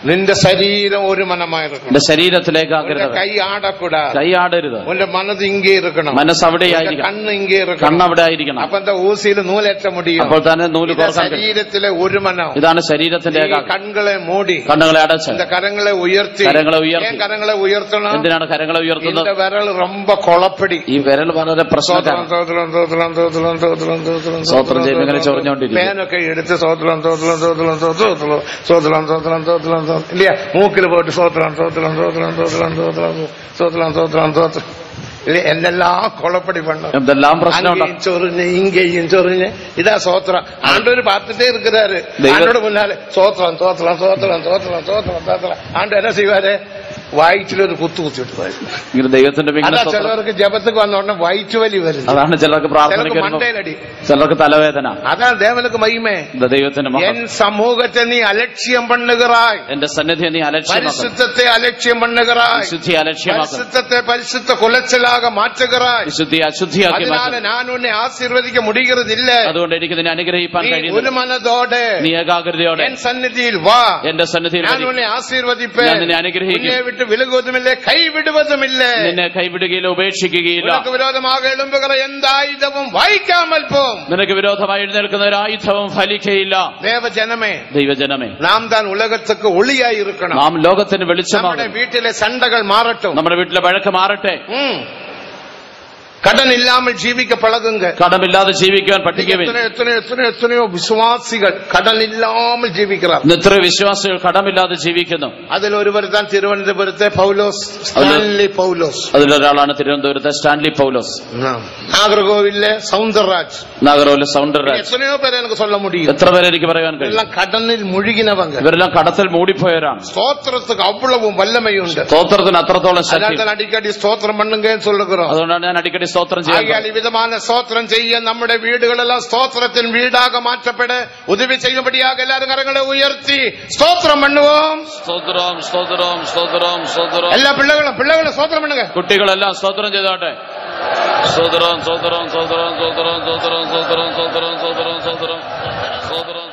നിന്റെ ശരീരം ഒരു മനമായിരിക്കണം എന്റെ ശരീരത്തിലേക്ക് ഉന്റെ ആക്കരുത് കൈ ആടക്കൂടാ കൈ ആടരുത് ഉന്റെ മനത് ഇങ്ങേ ഇരിക്കണം മനസ്സ് അവിടെ ഉന്റെ ആയിരിക്കണം കണ്ണ് ഇങ്ങേ ഇരിക്കണം കണ്ണ് അവിടെ ആയിരിക്കണം അപ്പൊ എന്താ ഊസിയിൽ നൂലേറ്റ മുടിയും അപ്പോൾ തന്നെ നൂല് ഇത് കോർക്കാൻ കഴിയും ശരീരത്തിലെ ഒരു മനം ഇതാണ് ശരീരത്തിന്റെ ഈ ഏകാഗ്രം കണ്ണുകളെ മൂടി കണ്ണുകളെ അടച്ച് இந்த കരങ്ങളെ ഉയർത്തി കരങ്ങളെ ഉയർത്തി. ഏൻ കരങ്ങളെ ഉയർത്തണം എന്തിനാണ് കരങ്ങളെ ഉയർത്തുന്നത് இந்த വിരൽ ரொம்ப കൊളപ്പടി ഈ വിരൽ വളരെ പ്രശ്നക്കാരാണ് സ്തോത്രം സ്തോത്രം സ്തോത്രം സ്തോത്രം സ്തോത്രം സ്തോത്രം ചെയ്യുമ്പോൾ ഇങ്ങനെ ചൊറിഞ്ഞുകൊണ്ടിരിക്കും. പേനൊക്കെ എടുത്ത് സ്തോത്രം സ്തോത്രം സ്തോത്രം സ്തോത്രം സ്തോത്രം സ്തോത്രം സ്തോത്രം സ്തോത്രം ഇല്ല മൂക്കിൽ പോയിട്ട് സ്തോത്രം സ്തോത്രം സ്തോത്രം സ്തോത്രം സ്തോത്രം സ്തോത്രം സ്തോത്രം സ്തോത്രം ഇല്ല എന്നെല്ലാം കൊളപ്പടി പണ്ണു എന്തെല്ലാം പ്രശ്നമുണ്ടോ அங்கேயும் சொருங்க இங்கேயும் சொருங்க இதா சோத்திரம் ஆண்டவர் பார்த்துட்டே இருக்கிறாரு தெய்வ- ஆண்டோட முன்னால சோத்திரம் சோத்திரம் சோத்திரம் சோத்திரம் சோத்திரம் சோத்திரம் ஆண்டு என்ன செய்வாரு വയറ്റിൽ ഒരു കുത്തു കുത്തിട്ട് ഇങ്ങനെ ദൈവത്തിന്റെ അതാ പിന്നിലെ സ്തോത്രം. ചിലവർക്ക് ജപத்துக்கு വന്ന ഉടനെ വയറ്റ് വലി വരുന്നത് അതാണ് ചിലർക്ക് പ്രാർത്ഥനയ്ക്ക് ചിലർക്ക് വരുമ്പോൾ മണ്ടയിലടി ചിലർക്ക് തലവേദന അതാണ് ദേവനക്ക് മഹിമേ ഇത് ദൈവത്തിന്റെ മഹത്വം. എൻ സമൂഹത്തെ നീ അലക്ഷ്യം പണ്ണുகிறாய் എന്റെ സന്നിധിയെ നീ അലക്ഷ്യമാക്കണം പരിശുദ്ധത്തെ അലക്ഷ്യം പണ്ണുகிறாய் വിശുദ്ധി അലക്ഷ്യമാക്കണം പരിശുദ്ധത്തെ പരിശുദ്ധ കുലച്ചിലാക മാറ്റുகிறாய் വിശുദ്ധി അശുദ്ധിയാക്കി അതിനാൽ മാറ്റും ഞാൻ ഉന്നെ ആശീർവദിക്ക മുടിகிறதிല്ല അതുകൊണ്ട് എനിക്ക് നിന്നെ അനുഗ്രഹിപ്പാൻ നീ ഒരു കഴിയുന്നു മനതോടെ നീ ഏകാഗ്രതയോടെ എൻ സന്നിധിയിൽ വാ എന്റെ സന്നിധിയിൽ ഞാൻ വരി. ഉന്നെ ആശീർവദിപ്പേൻ ഞാൻ നിന്നെ അനുഗ്രഹിക്കും. ഉന്നെ വിട്ട് വിലകുവതുമില്ല കൈവിടുവതുമില്ല നിന്നെ കൈവിടുകയില്ല ഉപേക്ഷിക്കുകയില്ല ഉനക്ക് വിരോധமாக എളുമ്പുകിற എന്ത് ആയുധവും വായിക്കാമൽ പോം നിനക്ക് വിരോധമായി എഴുന്നേൽക്കുന്ന ഒരു ആയുധവും ഫലിക്കയില്ല ദേവജനമേ ദൈവജനമേ നാം താൻ ഉലകத்துக்கு ഒളിയായി ഇരിക്കണം നാം ലോകത്തിന് നമ്മുടെ വെളിച്ചമാകും വീട്ടിലെ സണ്ടകൾ മാറട്ടും നമ്മുടെ വീട്ടിലെ വഴക്ക് മാറട്ടെ ഉം. കടൻ ഇല്ലാமல் ജീവിക്ക പഴകുങ്ക കടമില്ലാതെ ജീവിക്കുവാൻ പഠിക്കുവിൻ എത്രയോ എത്രയോ എത്രയോ എത്രയോ വിശ്വാസികൾ കടൻ ഇല്ലാமல் ജീവിக்கிறார் ഇന്ന് എത്ര വിശ്വാസികൾ കടമില്ലാതെ ജീവിക്കുന്നു അതിലൊരുവർ താൻ തിരുവനന്തപുരത്തെ പൗലോസ് സ്റ്റാൻലി പൗലോസ് അതിലൊരാളാണ് തിരുവനന്തപുരത്തെ സ്റ്റാൻലി പൗലോസ് നാഗർകോവിലെ സൗന്ദർരാജ് നാഗരോലെ സൗണ്ടർരാജ് എത്രയോ പേരെ എനിക്ക് சொல்ல முடியும் എത്ര പേരെ എനിക്ക് പറയാൻ കഴിയും എല്ലാം കടനിൽ മുഴുകിനവങ്ക ഇവരെല്ലാം കടത്തിൽ മൂടിപ്പോയവരാണ് സ്തോത്രத்துக்கு அவ்வளவும் வல்லமையுண்டு സ്തോത്രത്തിന് അത്രത്തോളം ശക്തി அதனால தான் அடிக்கடி ஸ்தோத்திரம் பண்ணுங்கன்னு சொல்லுகிறோம் അതുകൊണ്ടാണ് ഞാൻ അടിക്കടി സ്തോത്രം ചെയ്യുന്നത് ആകയാൽ ഈ വിധமான സ്തോത്രം ചെയ്യ നമ്മുടെ വീടുകളെല്ലാം സ്തോത്രത്തിൻ വീടാക മാറ്റപ്പെട് ഉദവി ചെയ്യുമ്പടിയാക എല്ലാരും കരങ്ങളെ ഉയർത്തി സ്തോത്രം பண்ணுவோம் സ്തോത്രം സ്തോത്രം സ്തോത്രം സ്തോത്രം എല്ലാ പിള്ളകളും പിള്ളകളും സ്തോത്രം பண்ணுங்க കുട്ടികളെല്ലാം സ്തോത്രം ചെയ്തോട്ടെ സ്തോത്രം സ്തോത്രം സ്തോത്രം സ്തോത്രം സ്തോത്രം സ്തോത്രം സ്തോത്രം സ്തോത്രം സ്തോത്രം സ്തോത്രം